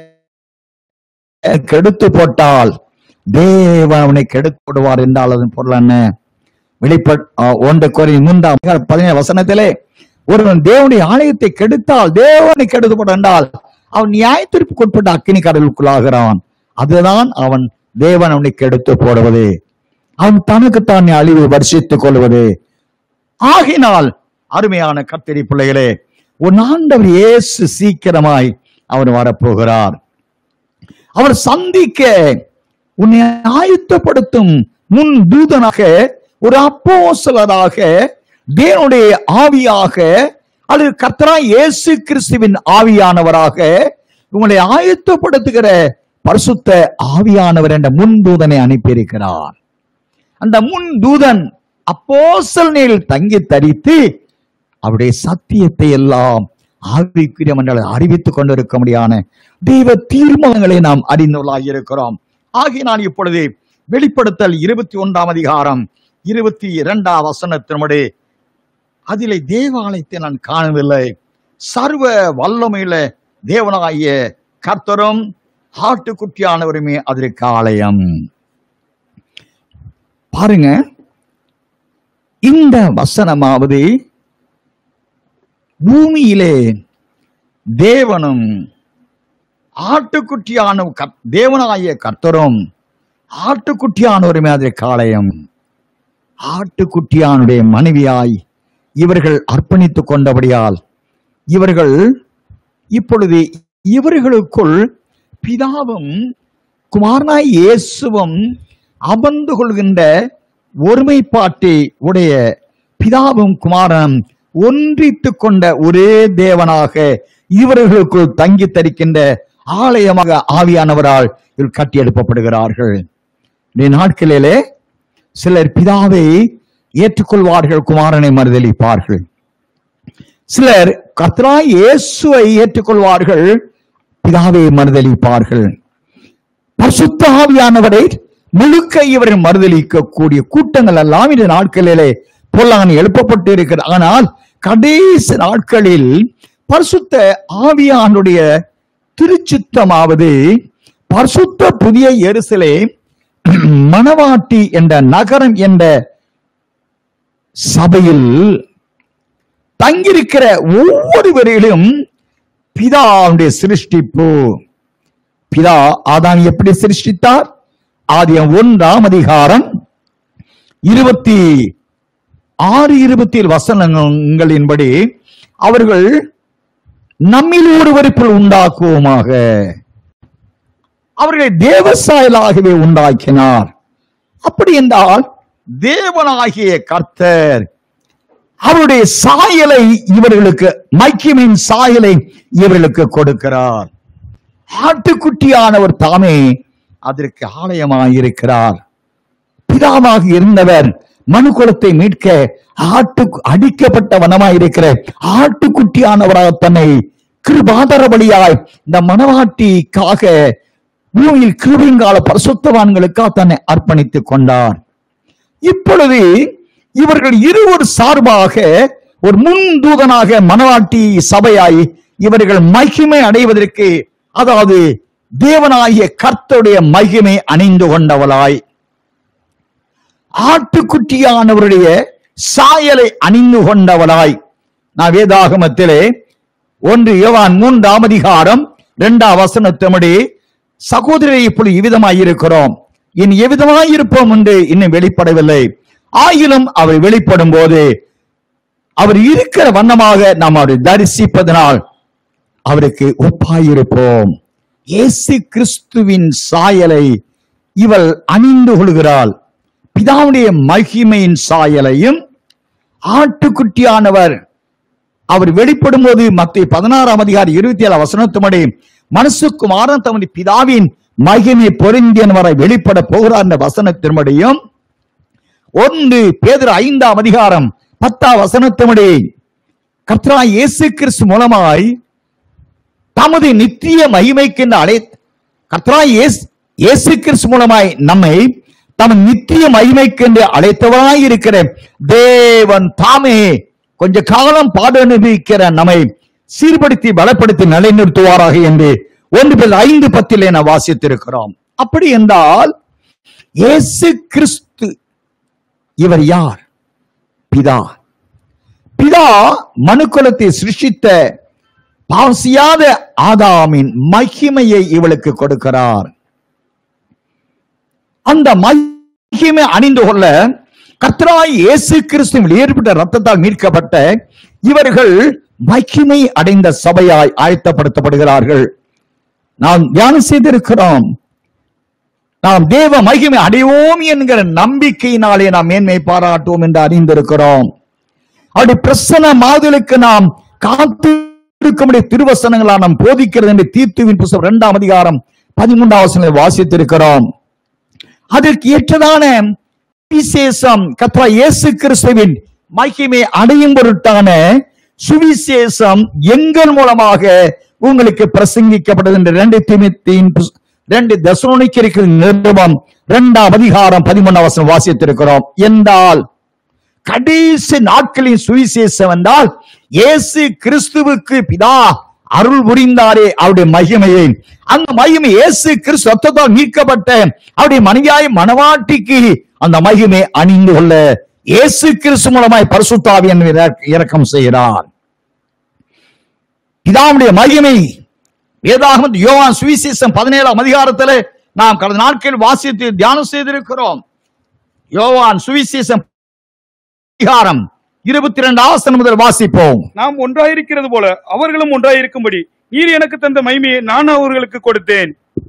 கெடுத்து போட்டால் தேவன் அவனை கெடுத்து போடுவார் என்றால் அதன் பொருள் என்ன வெளிப்பட் ஒன்று குறை மூன்றாம் அதிகாரம் பதினேழு வசனத்திலே ஒருவன் தேவனுடைய ஆலயத்தை கெடுத்தால் தேவனை கெடுத்து போட என்றால் அவன் நியாயத்திற்கு உட்பட்ட அக்கினி கடலுக்குள்ளாகிறான் அதுதான் அவன் தேவன் அவனை கெடுத்து போடுவது அவன் தனக்குத்தான் அழிவு வருஷித்துக் கொள்வது ஆகினால் அருமையான கத்திரி பிள்ளைகளே உன் ஆண்டவர் இயேசு சீக்கிரமாய் அவர் வரப்போகிறார் அவர் சந்திக்க உன்னை ஆயத்தப்படுத்தும் முன் தூதனாக ஒரு அப்போஸ்தலராக தேவனுடைய ஆவியாக அல்லது கர்த்தரா இயேசு கிறிஸ்துவின் ஆவியானவராக உங்களை ஆயத்தப்படுத்துகிற பரிசுத்த ஆவியானவர் என்ற முன் தூதனை அனுப்பியிருக்கிறார் அந்த முன் தூதன் அப்போஸ்தலனில் தங்கி தரித்து அவருடைய சத்தியத்தை எல்லாம் ஆவிக்குரிய மண்டல அறிவித்துக் கொண்டிருக்க முடியான தெய்வ தீர்மானங்களை நாம் அறிந்துள்ளாக இருக்கிறோம் ஆகிய இப்பொழுது வெளிப்படுத்தல் இருபத்தி ஒன்றாம் அதிகாரம் இருபத்தி இரண்டாம் வசனத்தினுடைய அதிலே தேவாலயத்தை நான் காணவில்லை சர்வ வல்லமையில தேவனாகிய கர்த்தரும் ஆட்டுக்குட்டியானவருமே அதற்கு ஆலயம் பாருங்க இந்த வசனமாவது பூமியிலே தேவனும் ஆட்டுக்குட்டியான கர்- தேவனாகிய கர்த்தரும் ஆட்டுக்குட்டியானவருமே அதற்கு ஆலயம் ஆட்டுக்குட்டியானுடைய மனைவியாய் இவர்கள் அர்ப்பணித்துக் கொண்டபடியால் இவர்கள் இப்பொழுது இவர்களுக்குள் பிதாவும் குமாரனாய் இயேசுவும் அமர்ந்து கொள்கின்ற ஒருமைப்பாட்டை உடைய பிதாவும் குமாரனும் ஒன்றித்துக் கொண்ட ஒரே தேவனாக இவர்களுக்குள் தங்கி தரிக்கின்ற ஆலயமாக ஆவியானவரால் இவர்கள் கட்டி எழுப்பப்படுகிறார்கள் இந்த நாட்களிலே சிலர் பிதாவை ஏற்றுக்கொள்வார்கள் குமாரனை மறுதலிப்பார்கள் சிலர் கர்த்தரா இயேசுவை ஏற்றுக்கொள்வார்கள் பிதாவை மறுதலிப்பார்கள் பரிசுத்த ஆவியானவரை முழுக்க இவர்கள் மறுதலிக்கக்கூடிய கூட்டங்கள் எல்லாம் இந்த நாட்களிலே பொல்லான் எழுப்பப்பட்டு இருக்கிறது ஆனால் கடைசி நாட்களில் பரிசுத்த ஆவியானுடைய திருச்சித்தமாவது பரிசுத்த புதிய எருசலே மணவாட்டி என்ற நகரம் என்ற சபையில் தங்கியிருக்கிற ஒவ்வொருவரிலும் பிதாவுடைய சிருஷ்டிப்பு பிதா ஆதாம் எப்படி சிருஷ்டித்தார் ஆதியம் ஒன்றாம் அதிகாரம் இருபத்தி ஆறு இருபத்தி ஏழு வசனங்களின்படி அவர்கள் நம்மில் ஒருவருக்குள் உண்டாக்குவோமாக அவர்களை தேவசாயலாகவே உண்டாக்கினார் அப்படி என்றால் தேவனாகிய கர்த்தர் அவருடைய சாயலை இவர்களுக்கு மைக்கியமின் சாயலை இவர்களுக்கு கொடுக்கிறார் ஆட்டுக்குட்டியானவர் தாமே அதற்கு ஆலயமாயிருக்கிறார் பிதாவாக இருந்தவர் மனுக்குலத்தை மீட்க ஆட்டு அடிக்கப்பட்ட வனமாயிருக்கிற ஆட்டுக்குட்டியானவராக தன்னை கிருபாதர பலியாய் இந்த மனவாட்டிக்காக பூமியில் கிருபிங்கால பரிசுத்தவான்களுக்காக தன்னை அர்ப்பணித்துக் கொண்டார் இப்பொழுது இவர்கள் இருவர் சார்பாக ஒரு முன் தூதனாக மனவாட்டி சபையாய் இவர்கள் மகிமை அடைவதற்கு அதாவது தேவனாகிய கர்த்தருடைய மகிமை அணிந்து கொண்டவளாய் ஆட்டுக்குட்டியானவருடைய சாயலை அணிந்து கொண்டவளாய் நான் வேதாகமத்திலே ஒன்று யோவான் மூன்றாம் அதிகாரம் இரண்டாம் வசனத்தபடி சகோதரரை இப்பொழுது இவ்விதமாய் இருக்கிறோம் இனி எவ்விதமாய் இருப்போம் என்று இன்னும் வெளிப்படவில்லை ஆயினும் அவர் வெளிப்படும் போது அவர் இருக்கிற வண்ணமாக நாம் அவரை தரிசிப்பதனால் அவருக்கு ஒப்பாயிருப்போம் இயேசு கிறிஸ்துவின் சாயலை இவள் அணிந்து கொள்கிறாள் பிதாவுடைய மகிமையின் சாயலையும் ஆட்டுக்குட்டியானவர் அவர் வெளிப்படும் போது மத்திய பதினாறாம் அதிகாரி இருபத்தி ஏழு வசனத்துமடி மனசுக்குமாரன் தமது பிதாவின் மகிமை பொருந்தியன் வரை வெளிப்பட போகிறார் என்ற வசனத்தின்படியும் ஒன்று பேதர் ஐந்தாம் அதிகாரம் பத்தாம் வசனத்தின்படி கர்த்தரா இயேசு கிறிஸ்து மூலமாய் தமது நித்திய மகிமைக்கென்று அழை கர்த்தரா இயேசு இயேசு கிறிஸ்து மூலமாய் நம்மை தமது நித்திய மகிமைக்கென்று அழைத்தவராய் இருக்கிற தேவன் தாமே கொஞ்ச காலம் பாடு அனுபவிக்கிற நம்மை சீர்படுத்தி பலப்படுத்தி நிலைநிறுத்துவாராக என்று ஒன்று பேர் ஐந்து பத்திலே நான் வாசித்திருக்கிறோம் அப்படி என்றால் இயேசு கிறிஸ்து இவர் யார் பிதா பிதா மனுக்குலத்தை சிருஷ்டித்த பாவசியாத ஆதாமின் மகிமையை இவளுக்கு கொடுக்கிறார் அந்த மகிமை அணிந்து கொள்ள கர்த்தராய் இயேசு கிறிஸ்துவில் ஏற்பட்ட ரத்தத்தால் மீட்கப்பட்ட இவர்கள் மகிமை அடைந்த சபையாய் ஆயத்தப்படுத்தப்படுகிறார்கள் நாம் தியானம் செய்திருக்கிறோம் நாம் தேவ மகிமை அடைவோம் என்கிற நம்பிக்கையினாலே நாம் மேன்மை பாராட்டுவோம் என்று அறிந்திருக்கிறோம் அப்படி பிரசன மாதலுக்கு நாம் காத்திருக்க திருவசனங்களா நாம் போதிக்கிறது என்று தீர்த்துவின் புஸ்தகம் இரண்டாம் அதிகாரம் பதிமூன்றாம் வசனங்களை வாசித்திருக்கிறோம் அதற்கு ஏற்றதான விசேஷம் கத்ரா இயேசு கிறிஸ்துவின் மகிமை அடையும் பொருட்டான சுவிசேஷம் எங்கள் மூலமாக உங்களுக்கு பிரசங்கிக்கப்பட்டது என்று ரெண்டு திமித்தின் ரெண்டு தசோனிக்கிற நிருபம் இரண்டாம் அதிகாரம் பதிமூணாம் வசனம் வாசித்திருக்கிறோம் என்றால் கடைசி நாட்களின் சுவிசேஷம் என்றால் இயேசு கிறிஸ்துவுக்கு பிதா அருள் புரிந்தாரே அவருடைய மகிமையை அந்த மகிமை இயேசு கிறிஸ்து ரத்தத்தால் மீட்கப்பட்ட அவருடைய மனைவியாய் மனவாட்டிக்கு அந்த மகிமை அணிந்து கொள்ள இயேசு கிறிஸ்து மூலமாய் பரிசுத்தாவியன் இறக்கம் செய்கிறார் பிதாவுடைய மகிமை வேதாகமத் யோவான் சுவிசேஷம் பதினேழாம் அதிகாரத்தில் நாம் கடந்த நாட்களில் வாசித்து தியானம் செய்திருக்கிறோம் யோவான் சுவிசேஷம் அதிகாரம் இருபத்தி ரெண்டு ஆசனம் முதல் வாசிப்போம் நாம் ஒன்றாயிருக்கிறது போல அவர்களும் ஒன்றாயிருக்கும்படி நீர் எனக்கு தந்த மகிமையை நான் அவர்களுக்கு கொடுத்தேன்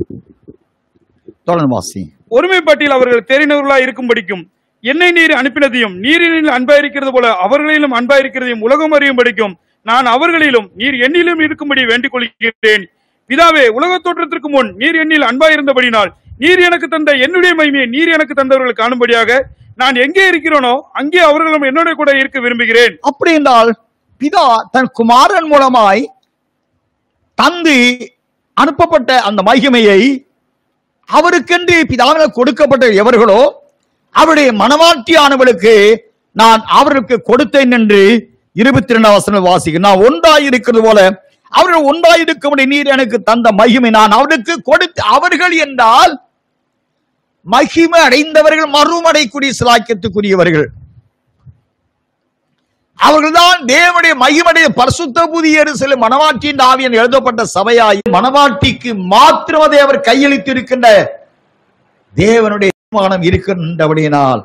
தொடர்ந்து வாசி ஒருமைப்பாட்டில் அவர்கள் தெரிந்தவர்களாய் இருக்கும்படிக்கும் என்னை நீர் அனுப்பினதையும் நீரினில் அன்பாயிருக்கிறது போல அவர்களிலும் அன்பாயிருக்கிறதையும் உலகம் அறியும் படிக்கும் நான் அவர்களிலும் நீர் என்னிலும் இருக்கும்படி வேண்டிக் கொள்கிறேன் பிதாவே உலகத் தோற்றத்திற்கு முன் நீர் என்னில் அன்பாயிருந்தபடினால் நீர் எனக்கு தந்த என்னுடைய மகிமையை நீர் எனக்கு தந்தவர்கள் காணும்படியாக நான் எங்கே இருக்கிறேனோ அங்கே அவர்களும் என்னோட கூட இருக்க விரும்புகிறேன் அப்படி என்றால் பிதா தன் குமாரன் மூலமாய் தந்து அனுப்பப்பட்ட அந்த மகிமையை அவருக்கென்று பிதாவினால் கொடுக்கப்பட்ட எவர்களோ அவருடைய மனவாட்டியானவளுக்கு நான் அவருக்கு கொடுத்தேன் என்று இருபத்தி ரெண்டாம் வசனம் வாசிக்கிறேன் நான் ஒன்றாய் இருக்கிறது போல அவர்கள் ஒன்றாயிருக்கும்படி நீர் எனக்கு தந்த மகிமை நான் அவருக்கு கொடுத்து அவர்கள் என்றால் மகிமை அடைந்தவர்கள் மறுமடைக்குரிய சிலாக்கியத்துக்குரியவர்கள் அவர்கள்தான் தேவனுடைய மகிமடைய பரிசுத்த புதிய சில மனவாட்டியின் ஆவியன் எழுதப்பட்ட சபையாய் மனவாட்டிக்கு மாத்திரமதே அவர் கையளித்து இருக்கின்ற தேவனுடைய தீர்மானம் இருக்கின்றபடியினால்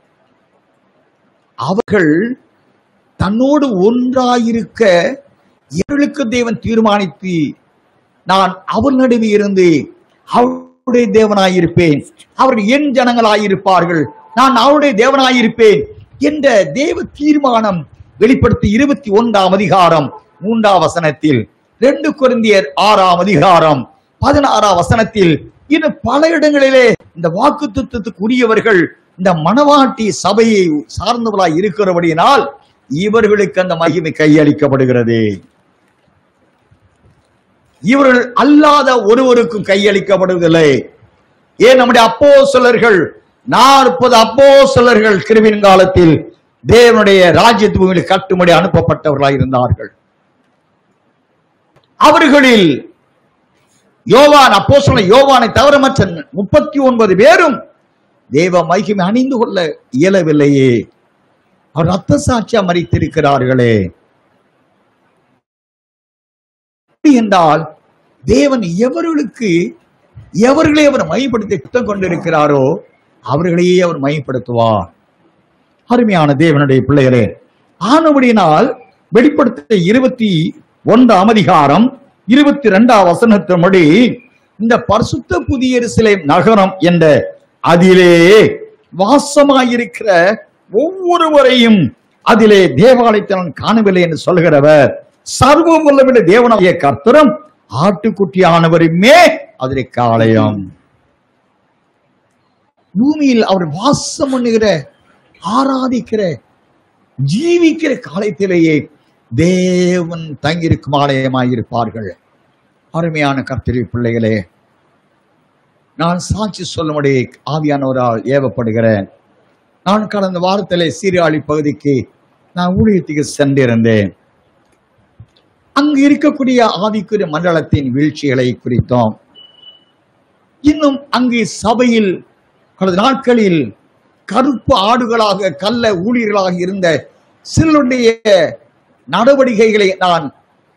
அவர்கள் தன்னோடு ஒன்றாயிருக்க இவர்களுக்கு தேவன் தீர்மானித்து நான் அவர் நடுவே இருந்து அவருடைய தேவனாயிருப்பேன் அவர்கள் என் ஜனங்களாயிருப்பார்கள் நான் அவருடைய தேவனாயிருப்பேன் என்ற தேவ தீர்மானம் வெளிப்படுத்தி இருபத்தி ஒன்றாம் அதிகாரம் மூன்றாம் வசனத்தில் ரெண்டு குருந்தியர் ஆறாம் அதிகாரம் பதினாறாம் வசனத்தில் இன்னும் பல இடங்களிலே இந்த வாக்கு துத்தத்துக்குரியவர்கள் இந்த மணவாட்டி சபையை சார்ந்தவர்களாய் இருக்கிறபடியினால் இவர்களுக்கு அந்த மகிமை கையளிக்கப்படுகிறது இவர்கள் அல்லாத ஒருவருக்கும் கையளிக்கப்படுவதில்லை ஏன் நம்முடைய அப்போ சிலர்கள் நாற்பது அப்போ சிலர்கள் கிருவின் காலத்தில் தேவனுடைய ராஜ்யத்து பூமியில் கட்டும்படி அனுப்பப்பட்டவர்களாய் இருந்தார்கள் அவர்களில் யோவான் அப்போ யோவானை தவிர மற்ற முப்பத்தி ஒன்பது பேரும் தேவ மகிமை அணிந்து கொள்ள இயலவில்லையே அவர் ரத்த சாட்சியா மறித்திருக்கிறார்களே அப்படி என்றால் தேவன் எவர்களுக்கு எவர்களை அவர் மையப்படுத்தி திட்டம் கொண்டிருக்கிறாரோ அவர்களையே அவர் மையப்படுத்துவார் அருமையான தேவனுடைய பிள்ளைகளே ஆனபடியினால் வெளிப்படுத்த இருபத்தி ஒன்றாம் அதிகாரம் இருபத்தி ரெண்டாம் வசனத்தின்படி இந்த பரிசுத்த புதிய எருசலேம் நகரம் என்ற அதிலே வாசமாயிருக்கிற ஒவ்வொருவரையும் அதிலே தேவாலயத்தை நான் காணவில்லை என்று சொல்கிறவர் சர்வ வல்லவிட தேவனாகிய கர்த்தரும் ஆட்டுக்குட்டியானவருமே அதிலே காளையம் பூமியில் அவர் வாசம் பண்ணுகிற ஆராதிக்கிற ஜீவிக்கிற காலத்திலேயே தேவன் தங்கியிருக்கும் ஆலயமாயிருப்பார்கள் அருமையான கர்த்தரி பிள்ளைகளே நான் சாட்சி சொல்லும்படி ஆவியானவரால் ஏவப்படுகிறேன் நான் கடந்த வாரத்திலே சீர்காழி பகுதிக்கு நான் ஊழியத்துக்கு சென்றிருந்தேன் அங்கு இருக்கக்கூடிய ஆவிக்குரிய மண்டலத்தின் வீழ்ச்சிகளை குறித்தோம் இன்னும் அங்கு சபையில் கடந்த நாட்களில் கருப்பு ஆடுகளாக கள்ள ஊழியர்களாக இருந்த சிலருடைய நடவடிக்கைகளை நான்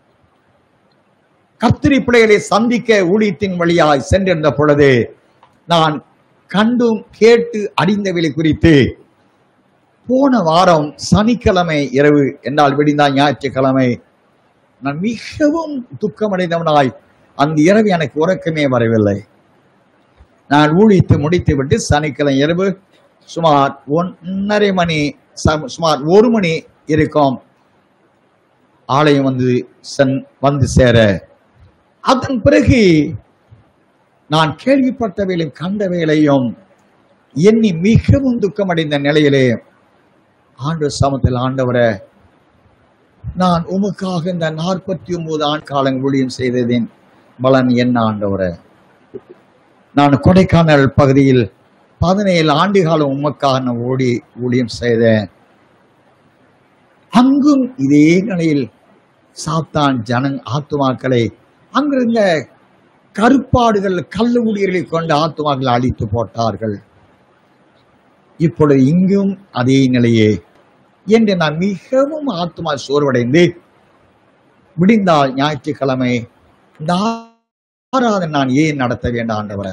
கத்திரி பிள்ளைகளை சந்திக்க ஊழியத்தின் வழியாய் சென்றிருந்த பொழுது நான் கண்டும் கேட்டு அறிந்தவைகளை குறித்து போன வாரம் சனிக்கிழமை இரவு என்றால் விடிந்தால் ஞாயிற்றுக்கிழமை நான் மிகவும் துக்கமடைந்தவனாய் அந்த இரவு எனக்கு உறக்கமே வரவில்லை நான் ஊழித்து முடித்து விட்டு சனிக்கிழமை இரவு சுமார் ஒன்றரை மணி ச- சுமார் ஒரு மணி இருக்கும் ஆலயம் வந்து சென் வந்து சேர அதன் பிறகு நான் கேள்விப்பட்ட வேலையும் கண்ட வேலையும் எண்ணி மிகவும் துக்கமடைந்த நிலையிலே ஆண்டு சமத்தில் ஆண்டவரை நான் உமக்காக இந்த நாற்பத்தி ஒன்பது ஆண்டு காலம் ஊழியம் செய்ததின் பலன் என்ன ஆண்டவரே நான் கொடைக்கானல் பகுதியில் பதினேழு ஆண்டு காலம் உமக்காக நான் ஓடி ஊழியம் செய்தேன் அங்கும் இதே நிலையில் சாத்தான் ஜன ஆத்துமாக்களை அங்கிருந்த கருப்பாடுகள் கல்லு ஊழியர்களை கொண்டு ஆத்துமாக்களை அழித்து போட்டார்கள் இப்பொழுது இங்கும் அதே நிலையே என்று நான் மிகவும் ஆத்மா சோர்வடைந்து விடிந்தால் ஞாயிற்றுக்கிழமை இந்த ஆராதனை நான் ஏன் நடத்த வேண்டாம் ஆண்டவரே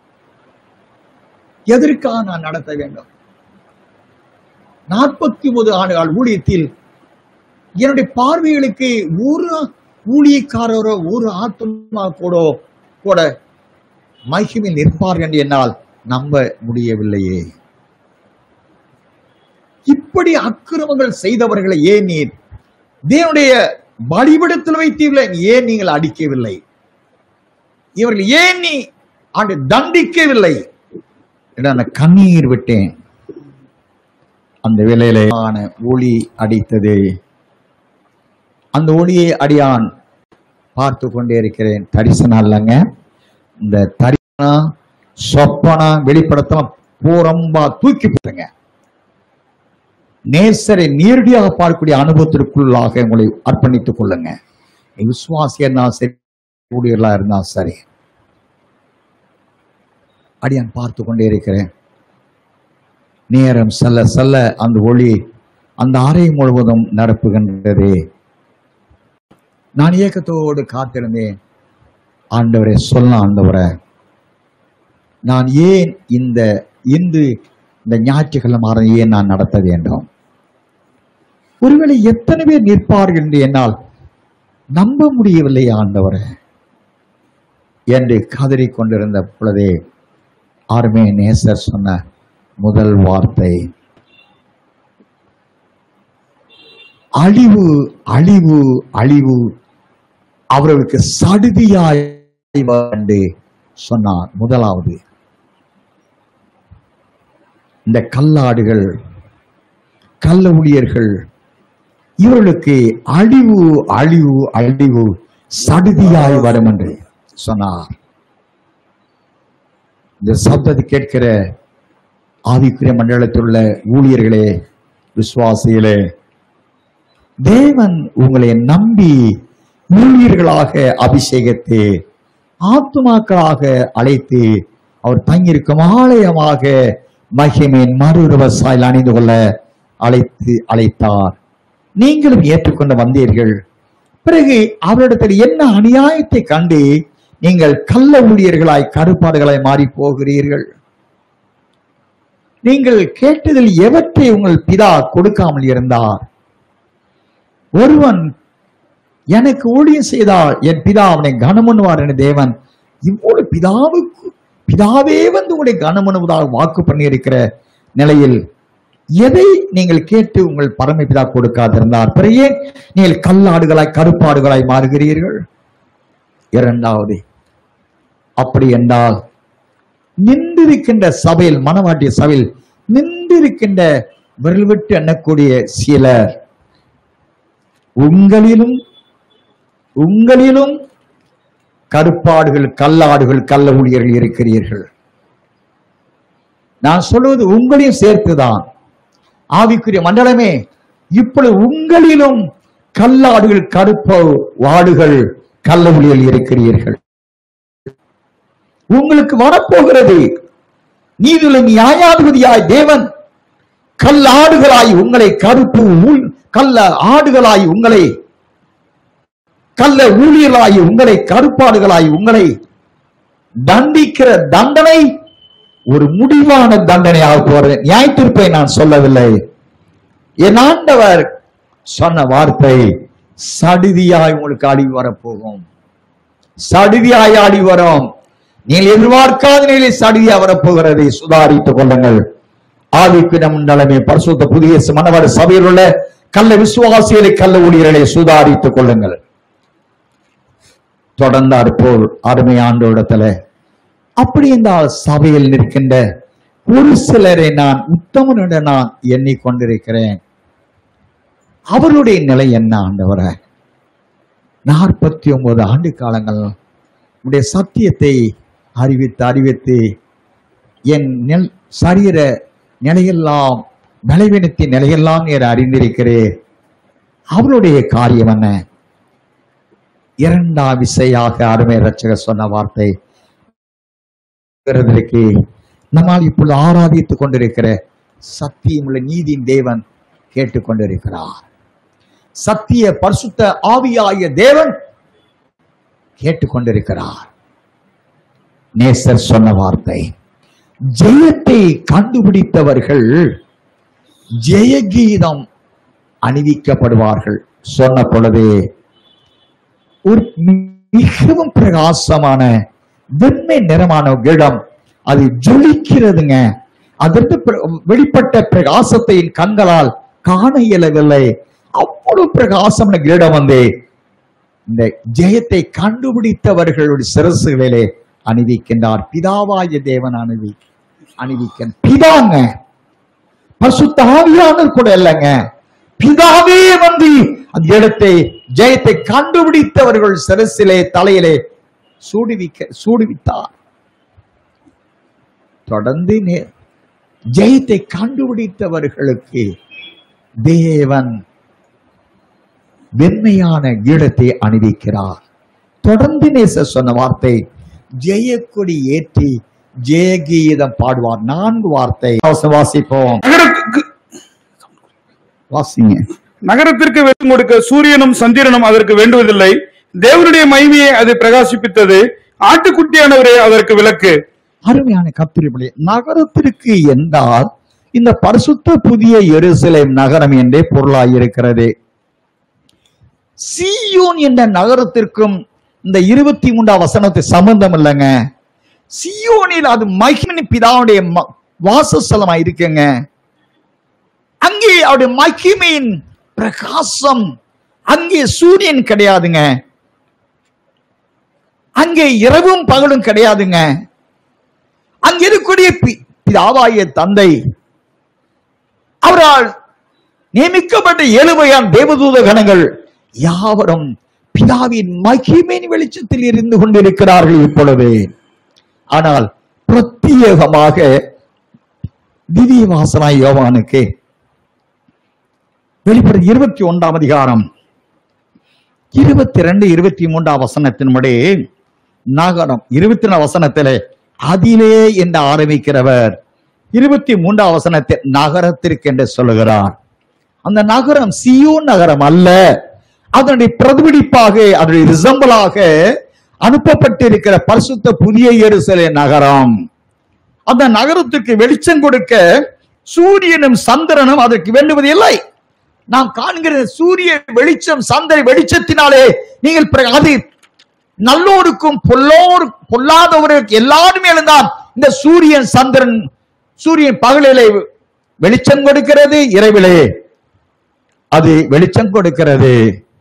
எதற்காக நான் நடத்த வேண்டும் நாற்பத்தி ஒன்பது ஆண்டுகள் ஊழியத்தில் என்னுடைய பார்வைகளுக்கு ஒரு ஊழியக்காரரோ ஒரு ஆத்மா கூட கூட மகிமை நிற்பார் என்று என்னால் நம்ப முடியவில்லையே இப்படி அக்கிரமங்கள் செய்தவர்களை ஏன் நீர் தேவனுடைய பலிபிடத்தில் வைத்தீர்களே ஏன் நீங்கள் அடிக்கவில்லை இவர்கள் ஏன் நீ ஆண்டு தண்டிக்கவில்லை என்று அந்த கண்ணீர் விட்டேன் அந்த வேளையிலே ஆன ஒளி அடித்தது அந்த ஒளியை அடியான் பார்த்து கொண்டே இருக்கிறேன் தரிசனம் இல்லைங்க இந்த தரிசனம் சொப்பனா வெளிப்படுத்தலாம் பூரம்பா தூக்கி போடுங்க நேசரை நேரடியாக பார்க்கக்கூடிய அனுபவத்திற்குள்ளாக உங்களை அர்ப்பணித்துக் கொள்ளுங்க விசுவாசியா இருந்தாலும் சரி ஊழியர்களா இருந்தாலும் சரி அடியான் பார்த்து கொண்டே இருக்கிறேன் நேரம் செல்ல செல்ல அந்த ஒளி அந்த அறை முழுவதும் நிரப்புகின்றது நான் இயக்கத்தோடு காத்திருந்தேன் ஆண்டவரை சொல்ல ஆண்டவரை நான் ஏன் இந்த இந்து இந்த ஞாயிற்றுக்கிழமை ஆராதனை ஏன் நான் நடத்த வேண்டும் ஒருவேளை எத்தனை பேர் நிற்பார்கள் என்று என்னால் நம்ப முடியவில்லை ஆண்டவரே என்று கதறிக் கொண்டிருந்த பொழுதே ஆர்மே நேசர் சொன்ன முதல் வார்த்தை அழிவு அழிவு அழிவு அவர்களுக்கு சடுதியாய் வந்து சொன்னார் முதலாவது இந்த கல்லாடுகள் கள்ள ஊழியர்கள் இவர்களுக்கு அழிவு அழிவு அழிவு சடுதியாய் வரும் என்று சொன்னார் இந்த சப்தத்தை கேட்கிற ஆவிக்குரிய மண்டலத்தில் உள்ள ஊழியர்களே விசுவாசிகளே தேவன் உங்களை நம்பி ஊழியர்களாக அபிஷேகத்து ஆத்துமாக்களாக அழைத்து அவர் தங்கியிருக்கும் ஆலயமாக மகிமையின் மறுரூப சாயல் அணிந்து கொள்ள அழைத்து அழைத்தார் நீங்களும் ஏற்றுக்கொண்டு வந்தீர்கள் பிறகு அவரிடத்தில் என்ன அநியாயத்தை கண்டு நீங்கள் கள்ள ஊழியர்களாய் கருப்பாடுகளாய் மாறி போகிறீர்கள் நீங்கள் கேட்டதில் எவற்றை உங்கள் பிதா கொடுக்காமல் இருந்தார் ஒருவன் எனக்கு ஊழியம் செய்தால் என் பிதா அவனை கனமனுவார் என தேவன் இவ்வளவு பிதாவுக்கு பிதாவே வந்து உங்களை கனமனுவதாக வாக்கு பண்ணியிருக்கிற நிலையில் எதை நீங்கள் கேட்டு உங்கள் பரமபிதா கொடுக்காதிருந்தார் பிறகு ஏன் நீங்கள் கல்லாடுகளாய் கருப்பாடுகளாய் மாறுகிறீர்கள் இரண்டாவது அப்படி என்றால் நின்றிருக்கின்ற சபையில் மனவாட்டிய சபையில் நின்றிருக்கின்ற விரல் விட்டு எண்ணக்கூடிய சிலர் உங்களிலும் உங்களிலும் கருப்பாடுகள் கல்லாடுகள் கள்ள ஊழியர்கள் இருக்கிறீர்கள் நான் சொல்வது உங்களையும் சேர்த்துதான் ஆவிக்குரிய மண்டலமே இப்பொழுது உங்களிலும் கல்லாடுகள் கருப்ப வாடுகள் கள்ள ஊழியர்கள் இருக்கிறீர்கள் உங்களுக்கு வரப்போகிறது நீதிலும் நியாயாதிபதியாய் தேவன் கல் ஆடுகளாய் உங்களை கருப்பு ஊழ் கல்ல ஆடுகளாய் உங்களை கல்ல ஊழியர்களாய் உங்களை கருப்பாடுகளாய் உங்களை தண்டிக்கிற தண்டனை ஒரு முடிவான தண்டனையாக போறது நியாயத்திற்பை நான் சொல்லவில்லை என் ஆண்டவர் சொன்ன வார்த்தை சடுதியாய் உங்களுக்கு அழிவு வரப்போகும் சடுதியாய் அழிவு வரும் நீங்கள் எதிர்பார்க்காத நிலையில் சடுதியா வரப்போகிறதை சுதாரித்துக் கொள்ளுங்கள் ஆவிக்கு நம் நிலைமை பரிசுத்த புதிய மனவர சபையில் உள்ள கள்ள விசுவாசிகளை கள்ள ஊழியர்களை சுதாரித்துக் கொள்ளுங்கள் தொடர்ந்தார் போல் அருமையாண்டோடத்துல அப்படி என்றால் சபையில் நிற்கின்ற ஒரு சிலரை நான் உத்தமனுடன் நான் எண்ணிக்கொண்டிருக்கிறேன் அவருடைய நிலை என்ன ஆண்டவர நாற்பத்தி ஒன்பது ஆண்டு காலங்கள் உடைய சத்தியத்தை அறிவித்து அறிவித்து என் நெல் சரீர நிலையெல்லாம் பலவீனத்தின் நிலையெல்லாம் நீர் அறிந்திருக்கிறேன் அவருடைய காரியம் என்ன இரண்டாம் விசையாக அருமை ரட்சகர் சொன்ன வார்த்தை பிறதற்கு நம்மால் இப்பொழுது ஆராதித்துக் கொண்டிருக்கிற சத்தியமுள்ள நீதியின் தேவன் கேட்டுக்கொண்டிருக்கிறார் சத்திய பரிசுத்த ஆவியாகிய தேவன் கேட்டுக்கொண்டிருக்கிறார் நேசர் சொன்ன வார்த்தை ஜெயத்தை கண்டுபிடித்தவர்கள் ஜெயகீதம் அணிவிக்கப்படுவார்கள் சொன்ன பொழுதே ஒரு மிகவும் பிரகாசமான வெண்மை நிறமான கிடம் அது ஜொலிக்கிறதுங்க அதற்கு பிற- வெளிப்பட்ட பிரகாசத்தை என் கண்களால் காண இயலவில்லை அவ்வளவு பிரகாசமான கிரீடம் வந்து இந்த ஜெயத்தை கண்டுபிடித்தவர்களுடைய சிரசுகளிலே அணிவிக்கின்றார் பிதாவாய தேவன் அணிவி அணிவிக்க பிதாங்க பரிசுத்த ஆவியானவர் கூட இல்லைங்க பிதாவே வந்து அந்த இடத்தை ஜெயத்தை கண்டுபிடித்தவர்கள் சிரசிலே தலையிலே சூடுவிக்க சூடுவித்தார் தொடர்ந்து நே- ஜெயத்தை கண்டுபிடித்தவர்களுக்கு தேவன் வெண்மையான கீழத்தை அணிவிக்கிறார் தொடர்ந்து நேச சொன்ன வார்த்தை ஜெயக்கொடி ஏற்றி ஜெயகீதம் பாடுவார் நான்கு வார்த்தை வாச- வாசிப்போம் நகரத்துக்கு வாசிங்க நகரத்திற்கு வெற்றி கொடுக்க சூரியனும் சந்திரனும் அதற்கு வேண்டுவதில்லை தேவனுடைய மகிமையை அது பிரகாசிப்பித்தது ஆட்டுக்குட்டியானவரே அதற்கு விளக்கு அருமையான கத்திரிப்படி நகரத்திற்கு என்றால் இந்த பரிசுத்த புதிய எருசலேம் நகரம் என்றே பொருளாயிருக்கிறது சீயோன் என்ற நகரத்திற்கும் இந்த இருபத்தி மூன்றாம் வசனத்து சம்பந்தம் இல்லைங்க சியோனில் அது மகிமின் பிதாவுடைய ம- வாசஸ்தலமா இருக்குங்க அங்கே அவருடைய மகிமையின் பிரகாசம் அங்கே சூரியன் கிடையாதுங்க அங்கே இரவும் பகலும் கிடையாதுங்க அங்க இருக்கக்கூடிய பி- பிதாவாகிய தந்தை அவரால் நியமிக்கப்பட்ட ஏழு வகையான தேவதூத கணங்கள் யாவரும் பிதாவின் மகிமையின் வெளிச்சத்தில் இருந்து கொண்டிருக்கிறார்கள் இப்பொழுது ஆனால் பிரத்யேகமாக திவ்ய வாசனாய் யோவானுக்கு வெளிப்படும் இருபத்தி ஒன்றாம் அதிகாரம் இருபத்தி ரெண்டு இருபத்தி மூன்றாம் வசனத்தின்படி நகரம் இருபத்தி நாலு வசனத்திலே அதிலே என்று ஆரம்பிக்கிறவர் இருபத்தி மூன்றாம் வசனத்தில் நகரத்திற்கு என்று சொல்லுகிறார் அந்த நகரம் சியோன் நகரம் அல்ல அதனுடைய பிரதிபலிப்பாக அதனுடைய ரிசம்பலாக அனுப்பப்பட்டிருக்கிற பரிசுத்த புதிய எருசலே நகரம் அந்த நகரத்துக்கு வெளிச்சம் கொடுக்க சூரியனும் சந்திரனும் அதற்கு வேண்டுவது இல்லை நாம் காண்கிற சூரிய வெளிச்சம் சந்திர வெளிச்சத்தினாலே நீங்கள் பிற- அது நல்லோருக்கும் பொல்லோர் பொல்லாதவருக்கு எல்லாரும் மேலும் இந்த சூரியன் சந்திரன் சூரியன் பகலிலே வெளிச்சம் கொடுக்கிறது இரவிலே அது வெளிச்சம் கொடுக்கிறது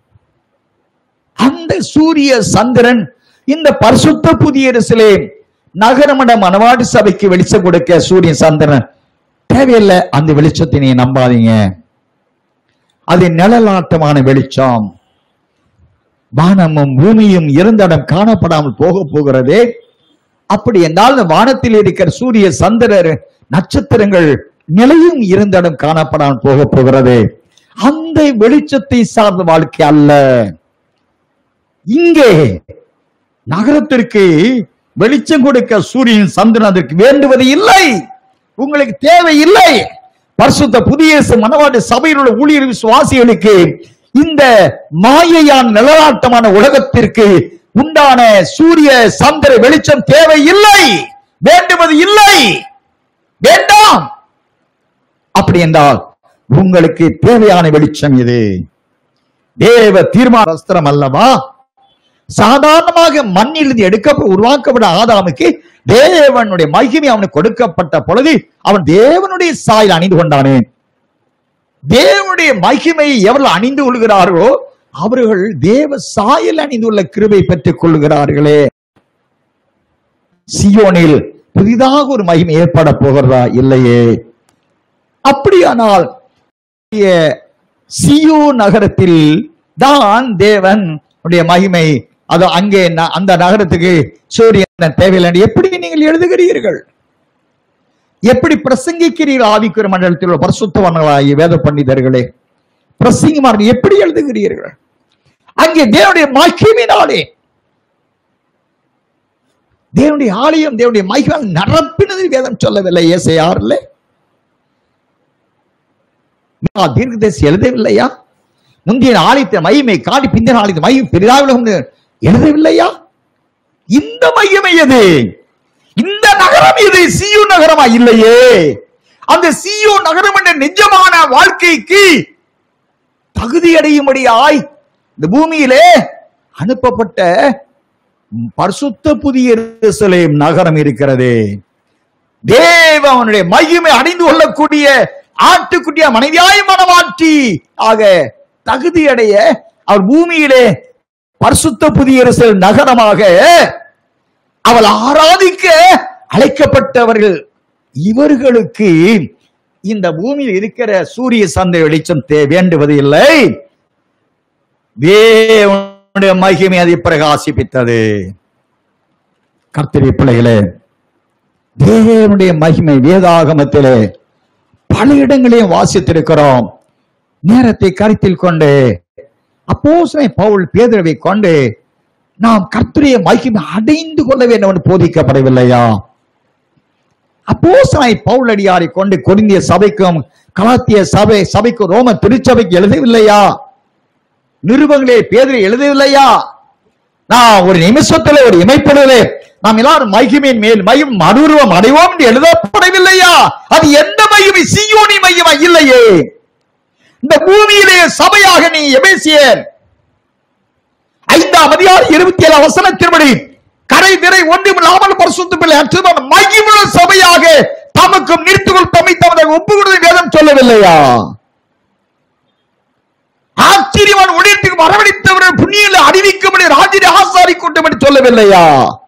அந்த சூரிய சந்திரன் இந்த பரிசுத்த புதிய எருசலே நகரமட மனவாடி சபைக்கு வெளிச்சம் கொடுக்க சூரியன் சந்திரன் தேவையில்லை அந்த வெளிச்சத்தை நீங்க நம்பாதீங்க அது நிழலாட்டமான வெளிச்சம் வானமும் பூமியும் இருந்தடம் காணப்படாமல் போக போகிறதே அப்படி என்றால் இந்த வானத்தில் இருக்கிற சூரிய சந்திரர் நட்சத்திரங்கள் நிலையும் இருந்தடம் காணப்படாமல் போக போகிறது அந்த வெளிச்சத்தை சார்ந்த வாழ்க்கை அல்ல இங்கே நகரத்திற்கு வெளிச்சம் கொடுக்க சூரியன் சந்திரன் அதற்கு வேண்டுவது இல்லை உங்களுக்கு தேவை இல்லை பரிசுத்த புதிய மனவாட்டு சபையில் உள்ள ஊழியர் விசுவாசிகளுக்கு இந்த மாயையான் நிலநாட்டமான உலகத்திற்கு உண்டான சூரிய சந்திர வெளிச்சம் தேவை இல்லை வேண்டுவது இல்லை வேண்டாம் அப்படி என்றால் உங்களுக்கு தேவையான வெளிச்சம் இது தேவ தீர்மான வஸ்திரம் அல்லவா சாதாரணமாக மண்ணிலிருந்து எடுக்க உருவாக்கப்பட்ட ஆதாமுக்கு தேவனுடைய மகிமை அவனுக்கு கொடுக்கப்பட்ட பொழுது அவன் தேவனுடைய சாயல் அணிந்து கொண்டானே தேவனுடைய மகிமையை எவர்கள் அணிந்து கொள்கிறார்களோ அவர்கள் தேவ சாயல் அணிந்துள்ள கிருபை பெற்றுக் கொள்கிறார்களே சியோனில் புதிதாக ஒரு மகிமை ஏற்பட போகிறதா இல்லையே அப்படியானால் இய சியோ நகரத்தில் தான் தேவன் உடைய மகிமை அது அங்கே ந- அந்த நகரத்துக்கு சூரியன் தேவையில்லை என்று எப்படி நீங்கள் எழுதுகிறீர்கள் எப்படி பிரசங்கிக்கிறீர்கள் ஆவிக்குற மண்டலத்தில் உள்ள பரிசுத்தவான்களாகிய வேத பண்டிதர்களே பிரசங்கிமார்கள் எப்படி எழுதுகிறீர்கள் அங்கே தேவனுடைய மகிமையினாலே தேவனுடைய ஆலயம் தேவனுடைய மகிமை நிரப்பினது வேதம் சொல்லவில்லை ஏசை யாருல தீர்க்கதரிசி எழுதவில்லையா முந்தைய ஆலயத்தின் மகிமை காடி பிந்தின ஆலயத்தின் மகிமை பெரிதாக உலகம் எழுதவில்லையா இந்த மையமை எது இந்த நகரம் இது சியு நகரமா இல்லையே அந்த சியு நகரம் என்ற நிஜமான வாழ்க்கைக்கு தகுதி அடையும்படியாய் இந்த பூமியிலே அனுப்பப்பட்ட பரிசுத்த புதிய எருசலேம் நகரம் இருக்கிறது தேவனுடைய மகிமை அடைந்து கொள்ளக்கூடிய ஆட்டுக்குட்டிய மனைவியாய் மனமாற்றி ஆக தகுதி அடைய அவர் பூமியிலே பரிசுத்த புதிய எருசலேம் நகரமாக அவள் ஆராதிக்க அழைக்கப்பட்டவர்கள் இவர்களுக்கு இந்த பூமியில் இருக்கிற சூரிய சந்தை வெளிச்சம் தே- வேண்டுவது இல்லை தேவனுடைய மகிமை அதை பிரகாசிப்பித்தது கர்த்தரி பிள்ளைகளே தேவனுடைய மகிமை வேதாகமத்திலே பல இடங்களையும் வாசித்திருக்கிறோம் நேரத்தை கருத்தில் கொண்டு அப்போஸ்தலன் பவுல் பேதுருவை கொண்டு நாம் கர்த்தருடைய மகிமை அடைந்து கொள்ள வேண்டும் என்று போதிக்கப்படவில்லையா அப்போஸ்தலன் பவுல் அடியாரை கொண்டு கொரிந்திய சபைக்கும் கலாத்திய சபை சபைக்கும் ரோம திருச்சபைக்கு எழுதவில்லையா நிருபங்களே பேதரை எழுதவில்லையா நான் ஒரு நிமிஷத்துல ஒரு இமைப்படுதலே நாம் எல்லாரும் மகிமையின் மேல் மகிம் மறுரூபம் அடைவோம் என்று எழுதப்படவில்லையா அது எந்த மகிமை சியோனி மகிமை இல்லையே இந்த பூமியிலே சபையாக நீ எபேசியர் ஐந்தாம் அதிகாரம் இருபத்தி ஏழு வசனத்தின்படி கரை திரை ஒன்றுமில்லாமல் பரிசுத்தமில்லை அற்புதமான மகிமுள்ள சபையாக தமக்கும் நிறுத்துக்குள் தம்மை தமதை ஒப்புக்கொடுத்த வேதம் சொல்லவில்லையா ஆச்சரியமான ஒளியத்துக்கு வரவழைத்தவர்கள் புண்ணியில அறிவிக்கும்படி ராஜிரி ஆசாரி கூட்டம் என்று சொல்லவில்லையா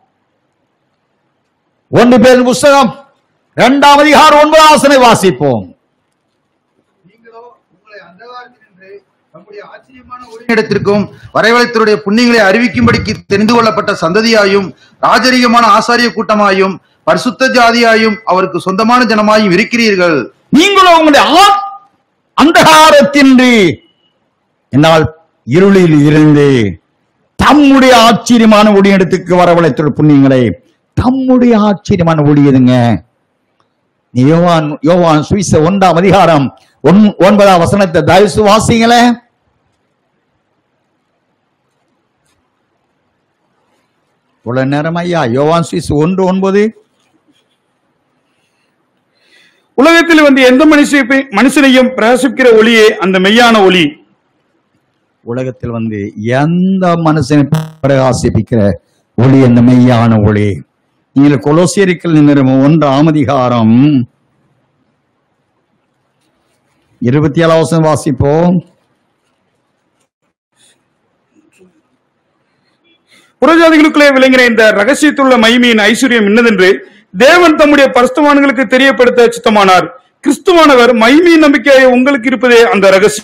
ஒன்று பேர் புஸ்தகம் இரண்டாம் அதிகாரம் ஒன்பதாம் வசனை வாசிப்போம் நீங்களோ உங்களை அந்தகாரத்தினின்று நம்முடைய ஆச்சரியமான ஒளியிடத்திற்கும் வரைவழைத்தருடைய புண்ணியங்களை அறிவிக்கும்படிக்கு தெரிந்து கொள்ளப்பட்ட சந்ததியாயும் ராஜரீகமான ஆசாரிய கூட்டமாயும் பரிசுத்த ஜாதியாயும் அவருக்கு சொந்தமான ஜனமாயும் இருக்கிறீர்கள் நீங்களும் உங்களுடைய ஆ- அந்தகாரத்தின்றி என்னால் இருளில் இருந்து தம்முடைய ஆச்சரியமான ஒளியிடத்துக்கு வரவழைத்துள்ள புண்ணியங்களை தம்முடைய ஆச்சரியமான ஒளி எதுங்க நீ யோவான் யோவான் சுவிச ஒன்றாம் அதிகாரம் ஒன்- ஒன்பதாம் வசனத்தை தயசு வாசிங்களே இவ்வளவு நேரம் ஐயா யோவான் சுவிஸ் ஒன்று ஒன்பது உலகத்தில் வந்து எந்த மனுஷ மனுஷனையும் பிரகாசிக்கிற ஒளியே அந்த மெய்யான ஒளி உலகத்தில் வந்து எந்த மனுஷனை பிரகாசிப்பிக்கிற ஒளி அந்த மெய்யான ஒளி நீங்கள் கொலோசியரிக்கல் நிறுவனம் ஒன்றாம் அதிகாரம் இருபத்தி ஏழாம் வசனம் வாசிப்போம் புறஜாதிகளுக்குள்ளே விளங்கின இந்த ரகசியத்துள்ள மகிமையின் ஐஸ்வர்யம் என்னதென்று தேவன் தம்முடைய பரிசுத்தவான்களுக்கு தெரியப்படுத்த சித்தமானார் கிறிஸ்துவானவர் மகிமையின் நம்பிக்கையை உங்களுக்கு இருப்பதே அந்த ரகசியம்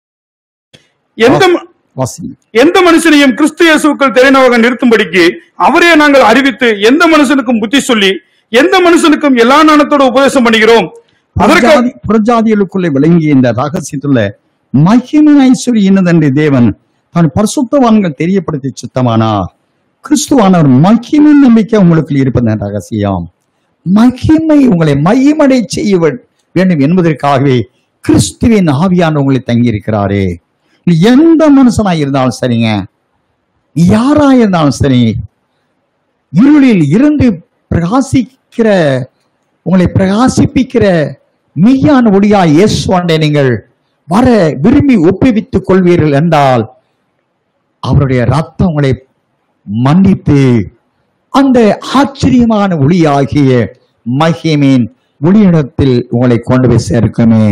எந்த ம- வாசி எந்த மனுஷனையும் கிறிஸ்து இயேசுக்கள் தெரிந்தவக நிறுத்தும்படிக்கு அவரே நாங்கள் அறிவித்து எந்த மனுஷனுக்கும் புத்தி சொல்லி எந்த மனுஷனுக்கும் எல்லா நாணத்தோட உபதேசம் பண்ணுகிறோம் அதற்கு புறஜாதி- புறஜாதிகளுக்குள்ளே விளங்கிய இந்த ரகசியத்துள்ள மகிமை ஐஸ்வர்யம் என்னதென்று தேவன் தான் பரிசுத்தவான்கள் தெரியப்படுத்தி சித்தமானார் கிறிஸ்துவானவர் மகிமை நம்பிக்கை உங்களுக்கு இருப்பது ரகசியம் மகிமை உங்களை மகிமடை செய்ய வே- வேண்டும் என்பதற்காகவே கிறிஸ்துவின் ஆவியான உங்களை தங்கியிருக்கிறாரே நீ எந்த மனுஷனா இருந்தாலும் சரிங்க நீ யாரா இருந்தாலும் சரி இருளில் இருந்து பிரகாசிக்கிற உங்களை பிரகாசிப்பிக்கிற மெய்யான ஒளியா இயேசுவாண்டை நீங்கள் வர விரும்பி ஒப்புவித்துக் கொள்வீர்கள் என்றால் அவருடைய ரத்தம் உங்களை மன்னித்து அந்த ஆச்சரியமான ஒளியாகிய மகிமேன் ஒளியிடத்தில் உங்களை கொண்டு போய் சேர்க்குமே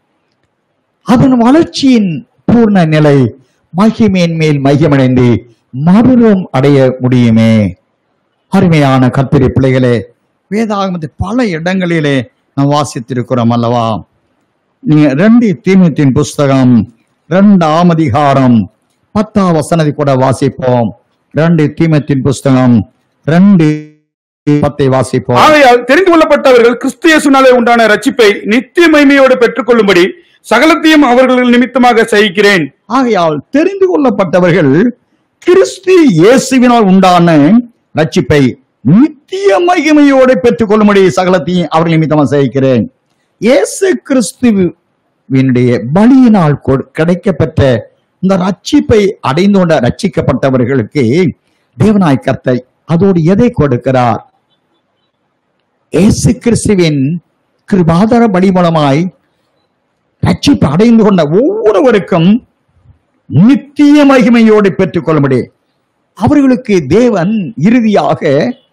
அதன் வளர்ச்சியின் பூர்ண நிலை மகிமேன் மேல் மகிமடைந்து மறுரூபம் அடைய முடியுமே அருமையான கத்திரி பிள்ளைகளே வேதாகமத்தில் பல இடங்களிலே நாம் வாசித்திருக்கிறோம் அல்லவா நீங்க ரெண்டு தீமத்தின் புஸ்தகம் ரெண்டாம் அதிகாரம் பத்தாம் வசனத்தை கூட வாசிப்போம் ரெண்டு தீமத்தின் புஸ்தகம் ரெண்டு பத்தை வாசிப்போம் ஆகையால் தெரிந்து கொள்ளப்பட்டவர்கள் கிறிஸ்து இயேசுனாலே உண்டான ரட்சிப்பை நித்திய மகிமையோடு பெற்றுக்கொள்ளும்படி சகலத்தையும் அவர்கள் நிமித்தமாக சகிக்கிறேன் ஆகையால் தெரிந்து கொள்ளப்பட்டவர்கள் கிறிஸ்து இயேசுவினால் உண்டான ரட்சிப்பை நித்திய மகிமையோடு பெற்றுக்கொள்ளும்படி சகலத்தையும் அவர்கள் நிமித்தமாக செய்கிறேன் இயேசு கிறிஸ்துவினுடைய பலியினால் கொ- கிடைக்கப்பெற்ற இந்த ரட்சிப்பை அடைந்து கொண்ட ரட்சிக்கப்பட்டவர்களுக்கு தேவனாய் கர்த்தர் அதோடு எதை கொடுக்கிறார் இயேசு கிறிஸ்துவின் கிருபாதார பலி மூலமாய் ரட்சிப்பு அடைந்து கொண்ட ஒவ்வொருவருக்கும் நித்திய மகிமையோடு பெற்றுக்கொள்ளும்படி அவர்களுக்கு தேவன் இறுதியாக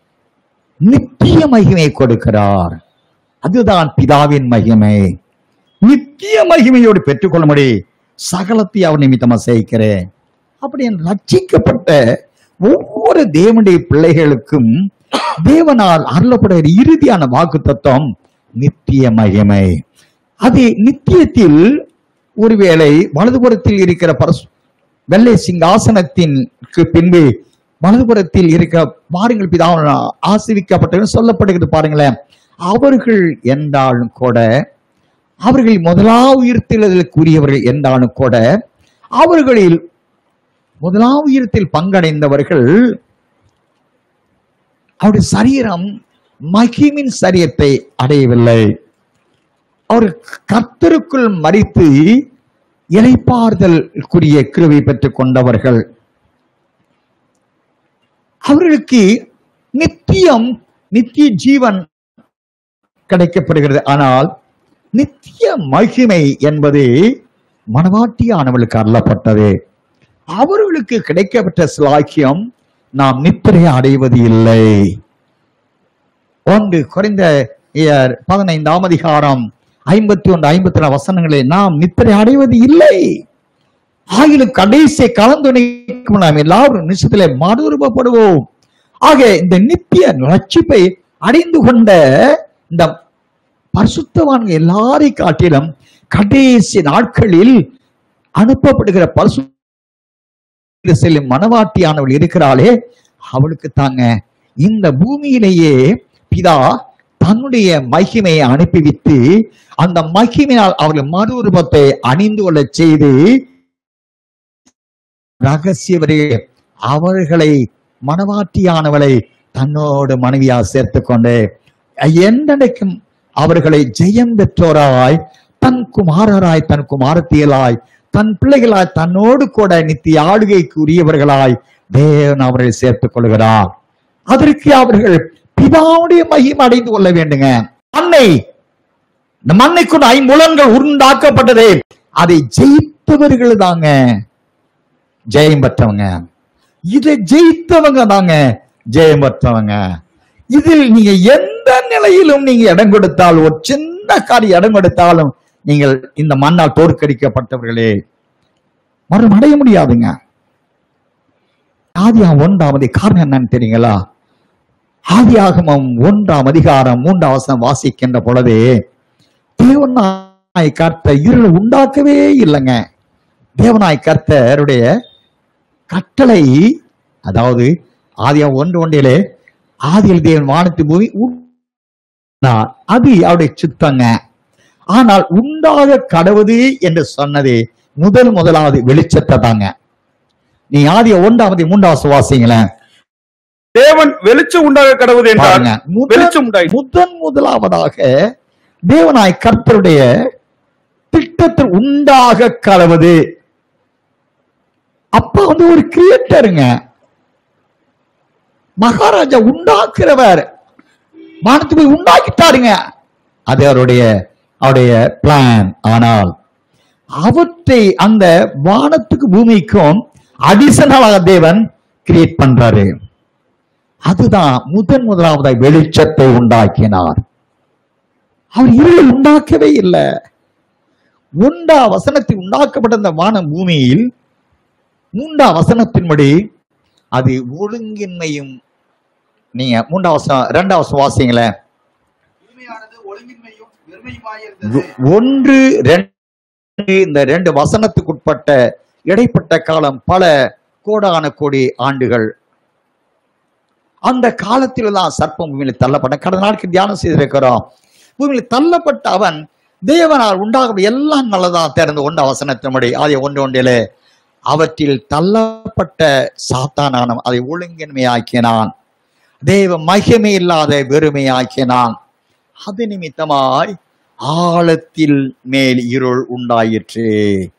நித்திய மகிமை கொடுக்கிறார் அதுதான் பிதாவின் மகிமை நித்திய மகிமையோடு பெற்றுக்கொள்ளும்படி சகலத்தை அவர் நிமித்தமா செய்கிறேன் அப்படி ரட்சிக்கப்பட்ட ஒவ்வொரு தேவனுடைய பிள்ளைகளுக்கும் தேவனால் அருளப்படுகிற இறுதியான வாக்கு தத்துவம் நித்திய மகிமை அது நித்தியத்தில் ஒருவேளை வலதுபுறத்தில் இருக்கிற பரஸ் வெள்ளை சிங்காசனத்திற்கு பின்பு வலதுபுறத்தில் இருக்க பாருங்கள் பிதா ஆசிரிக்கப்பட்டவர்கள் சொல்லப்படுகிறது பாருங்களேன் அவர்கள் என்றாலும் கூட அவர்கள் முதலாவது உயிர்த்தெழுதலுக்குரியவர்கள் என்றாலும் கூட அவர்களில் முதலாம் உயிரத்தில் பங்கடைந்தவர்கள் அவருடைய சரீரம் மகிமின் சரீரத்தை அடையவில்லை அவர் கர்த்தருக்குள் மறித்து இலைப்பாறுதலுக்குரிய கிருவை பெற்றுக் கொண்டவர்கள் அவர்களுக்கு நித்தியம் நித்திய ஜீவன் கிடைக்கப்படுகிறது ஆனால் நித்திய மகிமை என்பது மனவாட்டியானவளுக்கு அருளப்பட்டது அவர்களுக்கு கிடைக்கப்பட்ட சிலாக்கியம் நாம் நித்திரை அடைவது இல்லை ஒன்று குறைந்த இயர் பதினைந்தாம் அதிகாரம் ஐம்பத்தி ஒன்று ஐம்பத்தி ரெண்டு வசனங்களை நாம் நித்திரை அடைவது இல்லை ஆகிலும் கடைசி கலந்துணைக்கும் நாம் எல்லாரும் நிச்சயத்திலே மறுரூபப்படுவோம் ஆக இந்த நித்திய ரட்சிப்பை அடைந்து கொண்ட இந்த பரிசுத்தவான்கள் எல்லாரை காட்டிலும் கடைசி நாட்களில் அனுப்பப்படுகிற பரிசு செல்லும் மனவாட்டியானவள் இருக்கிறாளே அவளுக்கு தாங்க இந்த பூமியிலேயே பிதா தன்னுடைய மகிமையை அனுப்பிவித்து அந்த மகிமையால் அவர்கள் மறு உருவத்தை அணிந்து கொள்ள செய்து ரகசியவரே அவர்களை மனவாட்டியானவளை தன்னோடு மனைவியா சேர்த்து கொண்டு என்றைக்கும் அவர்களை ஜெயம் பெற்றோராய் தன் குமாரராய் தன் குமாரத்தியலாய் தன் பிள்ளைகளாய் தன்னோடு கூட நித்திய ஆளுகைக்கு உரியவர்களாய் தேவன் அவர்களை சேர்த்துக் கொள்கிறார் அதற்கு அவர்கள் பிதாவுடைய மகிமை அடைந்து கொள்ள வேண்டுங்க அன்னை இந்த மண்ணைக்குள்ள ஐம்புலன்கள் உருண்டாக்கப்பட்டதே அதை ஜெயித்தவர்கள் தாங்க ஜெயம் பெற்றவங்க இதை ஜெயித்தவங்க தாங்க ஜெயம் பெற்றவங்க இதில் நீங்க எந்த நிலையிலும் நீங்க இடம் கொடுத்தால் ஒரு சின்ன காரியம் இடம் கொடுத்தாலும் நீங்கள் இந்த மண்ணால் தோற்கடிக்கப்பட்டவர்களே மறும் அடைய முடியாதுங்க ஆதியாகம் ஒன்றாவது காரணம் என்னன்னு தெரியுங்களா ஆதியாகமம் ஒன்றாம் அதிகாரம் மூன்றாம் வசனம் வாசிக்கின்ற பொழுது தேவனாய் கர்த்தர் இருள் உண்டாக்கவே இல்லைங்க தேவனாய் கர்த்தருடைய கட்டளை அதாவது ஆதியா ஒன்று ஒன்றிலே ஆதியில் தேவன் வானத்து பூமி உண்டானார். அது அவருடைய சித்தங்க ஆனால் உண்டாக கடவுது என்று சொன்னது முதல் முதலாவது வெளிச்சத்தை தாங்க நீ ஆதிய ஒன்றாவது மூன்றாவது வாசிங்களேன் தேவன் வெளிச்சம் உண்டாக கடவுது என்றார் பாருங்க முதல் வெளிச்சம் உண்டாய் முதன் முதலாவதாக தேவனாய் கர்த்தருடைய திட்டத்தில் உண்டாக கலவது அப்ப வந்து ஒரு கிரியேட்டருங்க மகாராஜா உண்டாக்குறவர் வானத்தை போய் உண்டாக்கிட்டாருங்க அது அவருடைய அவருடைய பிளான் ஆனால் அவற்றை அந்த வானத்துக்கு பூமிக்கும் அடிஷனலாக தேவன் கிரியேட் பண்றாரு அதுதான் முதன் முதலாவதாய் வெளிச்சத்தை உண்டாக்கினார் அவர் இருளை உண்டாக்கவே இல்லை உண்டா வசனத்தில் உண்டாக்கப்பட்ட அந்த வான பூமியில் மூண்டா வசனத்தின்படி அது ஒழுங்கின்மையும் நீங்க மூன்றாம் வசனம் ரெண்டாம் வசனம் வாசிங்களேன் பூமியானது ஒழுங்கின்மையும் வெறுமையுமாயிருந்தது ஒன்று ரெண்டு இந்த ரெண்டு வசனத்துக்குட்பட்ட இடைப்பட்ட காலம் பல கோடான கோடி ஆண்டுகள் அந்த காலத்தில் தான் சர்ப்பம் பூமியில தள்ளப்பட்ட கடந்த நாட்கள் தியானம் செய்திருக்கிறோம் பூமியில தள்ளப்பட்ட அவன் தேவனால் உண்டாகும் எல்லாம் நல்லதா திறந்து ஒன்று அவசனத்தின்படி அதை ஒன்று ஒன்றிலே அவற்றில் தள்ளப்பட்ட சாத்தானானம் அதை ஒழுங்கின்மையாக்கினான் தேவ மகிமை இல்லாத வெறுமையாக்கினான் அது நிமித்தமாய் ஆழத்தில் மேல் இருள் உண்டாயிற்று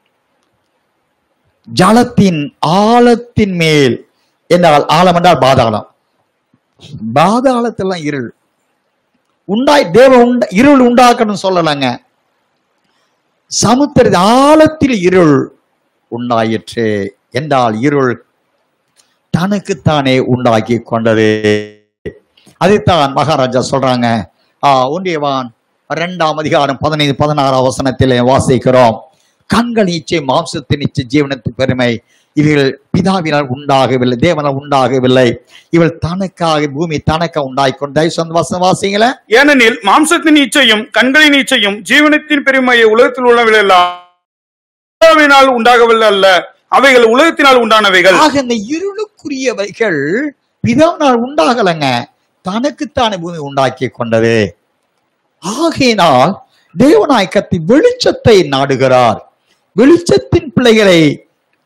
ஜலத்தின் ஆழத்தின் மேல் என்றால் ஆழம் என்றால் பாதாளம் பாதாளத்துல இருள் உண்டாய் தேவ உண்ட இருள் உண்டாக்கணும் சொல்லலைங்க சமுத்திர ஆழத்தில் இருள் உண்டாயிற்று என்றால் இருள் தனக்குத்தானே உண்டாக்கி கொண்டது அதைத்தான் மகாராஜா சொல்றாங்க ஆ ஒன்றியவான் இரண்டாம் அதிகாரம் பதினைந்து பதினாறாம் வசனத்திலே வாசிக்கிறோம் கண்கள் இச்சை மாம்சத்தின் இச்சை ஜீவனத்து பெருமை இவர்கள் பிதாவினால் உண்டாகவில்லை தேவனால் உண்டாகவில்லை இவள் தனக்காக பூமி தனக்க உண்டாகி கொண்டு சொந்த வசனம் வாசிங்களேன் ஏனெனில் மாம்சத்தின் இச்சையும் கண்களின் இச்சையும் ஜீவனத்தின் பெருமையை உலகத்தில் உள்ளவைகளெல்லாம் பிதாவினால் உண்டாகவில்லை அல்ல அவைகள் உலகத்தினால் உண்டானவைகள் ஆக இந்த இருளுக்குரியவைகள் பிதாவினால் உண்டாகலைங்க தனக்குத்தானே பூமி உண்டாக்கி கொண்டது ஆகையினால் தேவநாயக்கத்தின் வெளிச்சத்தை நாடுகிறார் வெளிச்சத்தின் பிள்ளைகளை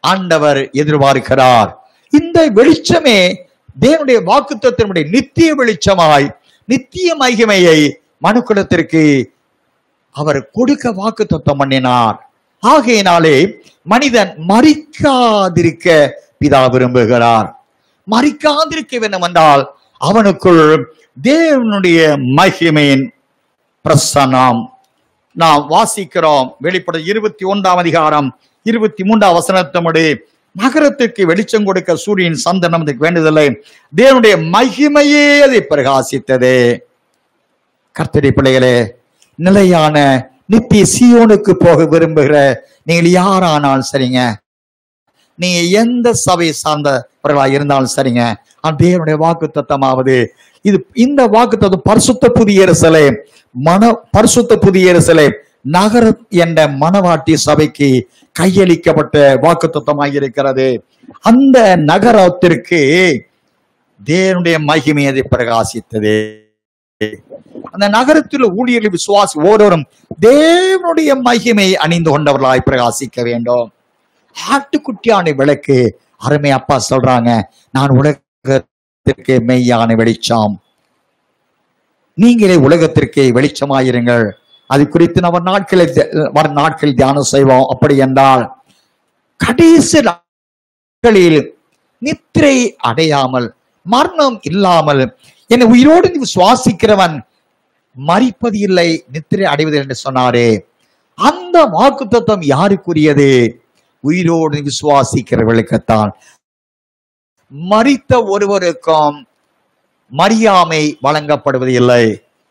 ஆண்டவர் எதிர்பார்க்கிறார் இந்த வெளிச்சமே தேவனுடைய வாக்குத்தத்தினுடைய நித்திய வெளிச்சமாய் நித்திய மகிமையை மனுக்குலத்திற்கு அவர் கொடுக்க வாக்குத்தத்தம் பண்ணினார் ஆகையினாலே மனிதன் மறிக்காதிருக்க பிதா விரும்புகிறார் மறிக்காதிருக்க வேண்டும் என்றால் அவனுக்குள் தேவனுடைய மகிமையின் பிரசனம் நாம் வாசிக்கிறோம் வெளிப்பட இருபத்தி ஒன்றாம் அதிகாரம் இருபத்தி மூன்றாம் வசனத்தமுடி நகரத்திற்கு வெளிச்சம் கொடுக்க சூரியன் சந்தனம் அதுக்கு வேண்டுதலை தேவனுடைய மகிமையே அதை பிரகாசித்தது கர்த்தரி பிள்ளைகளே நிலையான நித்திய சியோனுக்கு போக விரும்புகிற நீங்கள் யாரானாலும் சரிங்க நீங்க எந்த சபை சார்ந்தவர்களா இருந்தாலும் சரிங்க ஆனா தேவனுடைய வாக்கு தத்தமாவது இது இந்த வாக்கு தத்துவம் பரிசுத்த புதிய எருசலே மன பரிசுத்த புதிய எருசலே நகர என்ற மனவாட்டி சபைக்கு கையளிக்கப்பட்ட வாக்கு தத்தமாக இருக்கிறது அந்த நகரத்திற்கு தேவனுடைய மகிமை அதை பிரகாசித்தது அந்த நகரத்தில் ஊழியர்கள் விசுவாசி ஓரோரும் தேவனுடைய மகிமை அணிந்து கொண்டவர்களாய் பிரகாசிக்க வேண்டும் ஆட்டுக்குட்டியான விளக்கு அருமை அப்பா சொல்றாங்க நான் உலகத்திற்கு மெய்யான வெளிச்சம் நீங்களே உலகத்திற்கு வெளிச்சமாயிருங்கள் அது குறித்து நம்ம நாட்களில் தி- வரும் நாட்களில் தியானம் செய்வோம் அப்படி என்றால் கடைசி நாட்களில் நித்திரை அடையாமல் மரணம் இல்லாமல் என்னை உயிரோடு நீ சுவாசிக்கிறவன் மறிப்பது இல்லை நித்திரை அடைவது என்று சொன்னாரே அந்த வாக்கு தத்துவம் யாருக்குரியது உயிரோடு விசுவாசிக்கிறவர்களுக்குத்தான் மறித்த ஒருவருக்கும் மறியாமை வழங்கப்படுவது இல்லை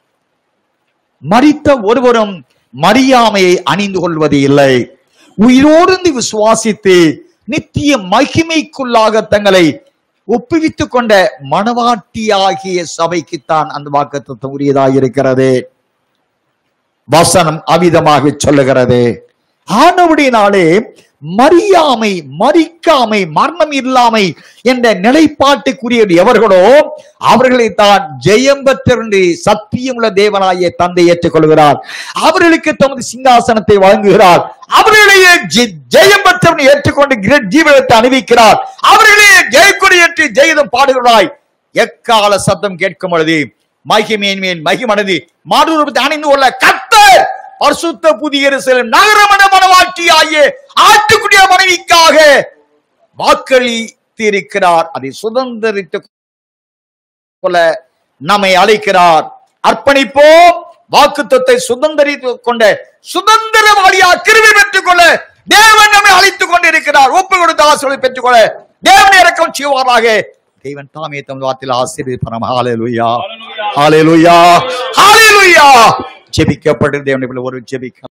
மறித்த ஒருவரும் மறியாமையை அணிந்து கொள்வது இல்லை உயிரோடு விசுவாசித்து நித்திய மகிமைக்குள்ளாக தங்களை ஒப்புவித்துக் கொண்ட மணவாட்டியாகிய சபைக்குத்தான் அந்த வாக்குத்தத்தம் உரியதாக இருக்கிறது வசனம் அவிதமாக சொல்லுகிறது ஆனவுடையினாலே மறியாமை மறிக்காமை மரணம் இல்லாமை என்ற நிலைப்பாட்டுக்குரிய எவர்களோ அவர்களை தான் ஜெயம் பெற்றிருந்து சத்தியமுள்ள தேவனாய தந்தை ஏற்றுக்கொள்கிறார் அவர்களுக்கு தமது சிங்காசனத்தை வழங்குகிறார் அவர்களையே ஜெ- ஜெயம் பெற்றவனை ஏற்றுக்கொண்டு கிரேட் ஜீவனத்தை அணிவிக்கிறார் அவர்களையே ஜெயக்குடியேற்றி ஜெயதம் பாடுகிறாய் எக்கால சத்தம் கேட்கும் பொழுது மகிமையின் மேல் மகிமனது மாடுரூபத்தை அணிந்து கொள்ள கத்தர் பரிசுத்த புதிய எருசலேம் நகரமன மனவாட்டி ஆகிய ஆட்டுக்குடிய மனைவிக்காக வாக்களித்திருக்கிறார் அதை சுதந்திரித்துக் கொள்ள நம்மை அழைக்கிறார் அர்ப்பணிப்போம் வாக்குத்தத்தை சுதந்திரித்துக் கொண்ட சுதந்திரவாளியா கிருவி பெற்றுக் கொள்ள தேவன் நம்மை அழைத்துக் கொண்டிருக்கிறார் ஒப்பு கொடுத்த ஆசிரியரை பெற்றுக் கொள்ள தேவன் இறக்கம் செய்வாராக தேவன் தாமே தம் வார்த்தையில் ஆசீர்வதிப்பாராம் ஹalleluya ஹalleluya ஹalleluya ஜெபிக்கப்பட்டு தேவனை ஒரு ஜெபிக்க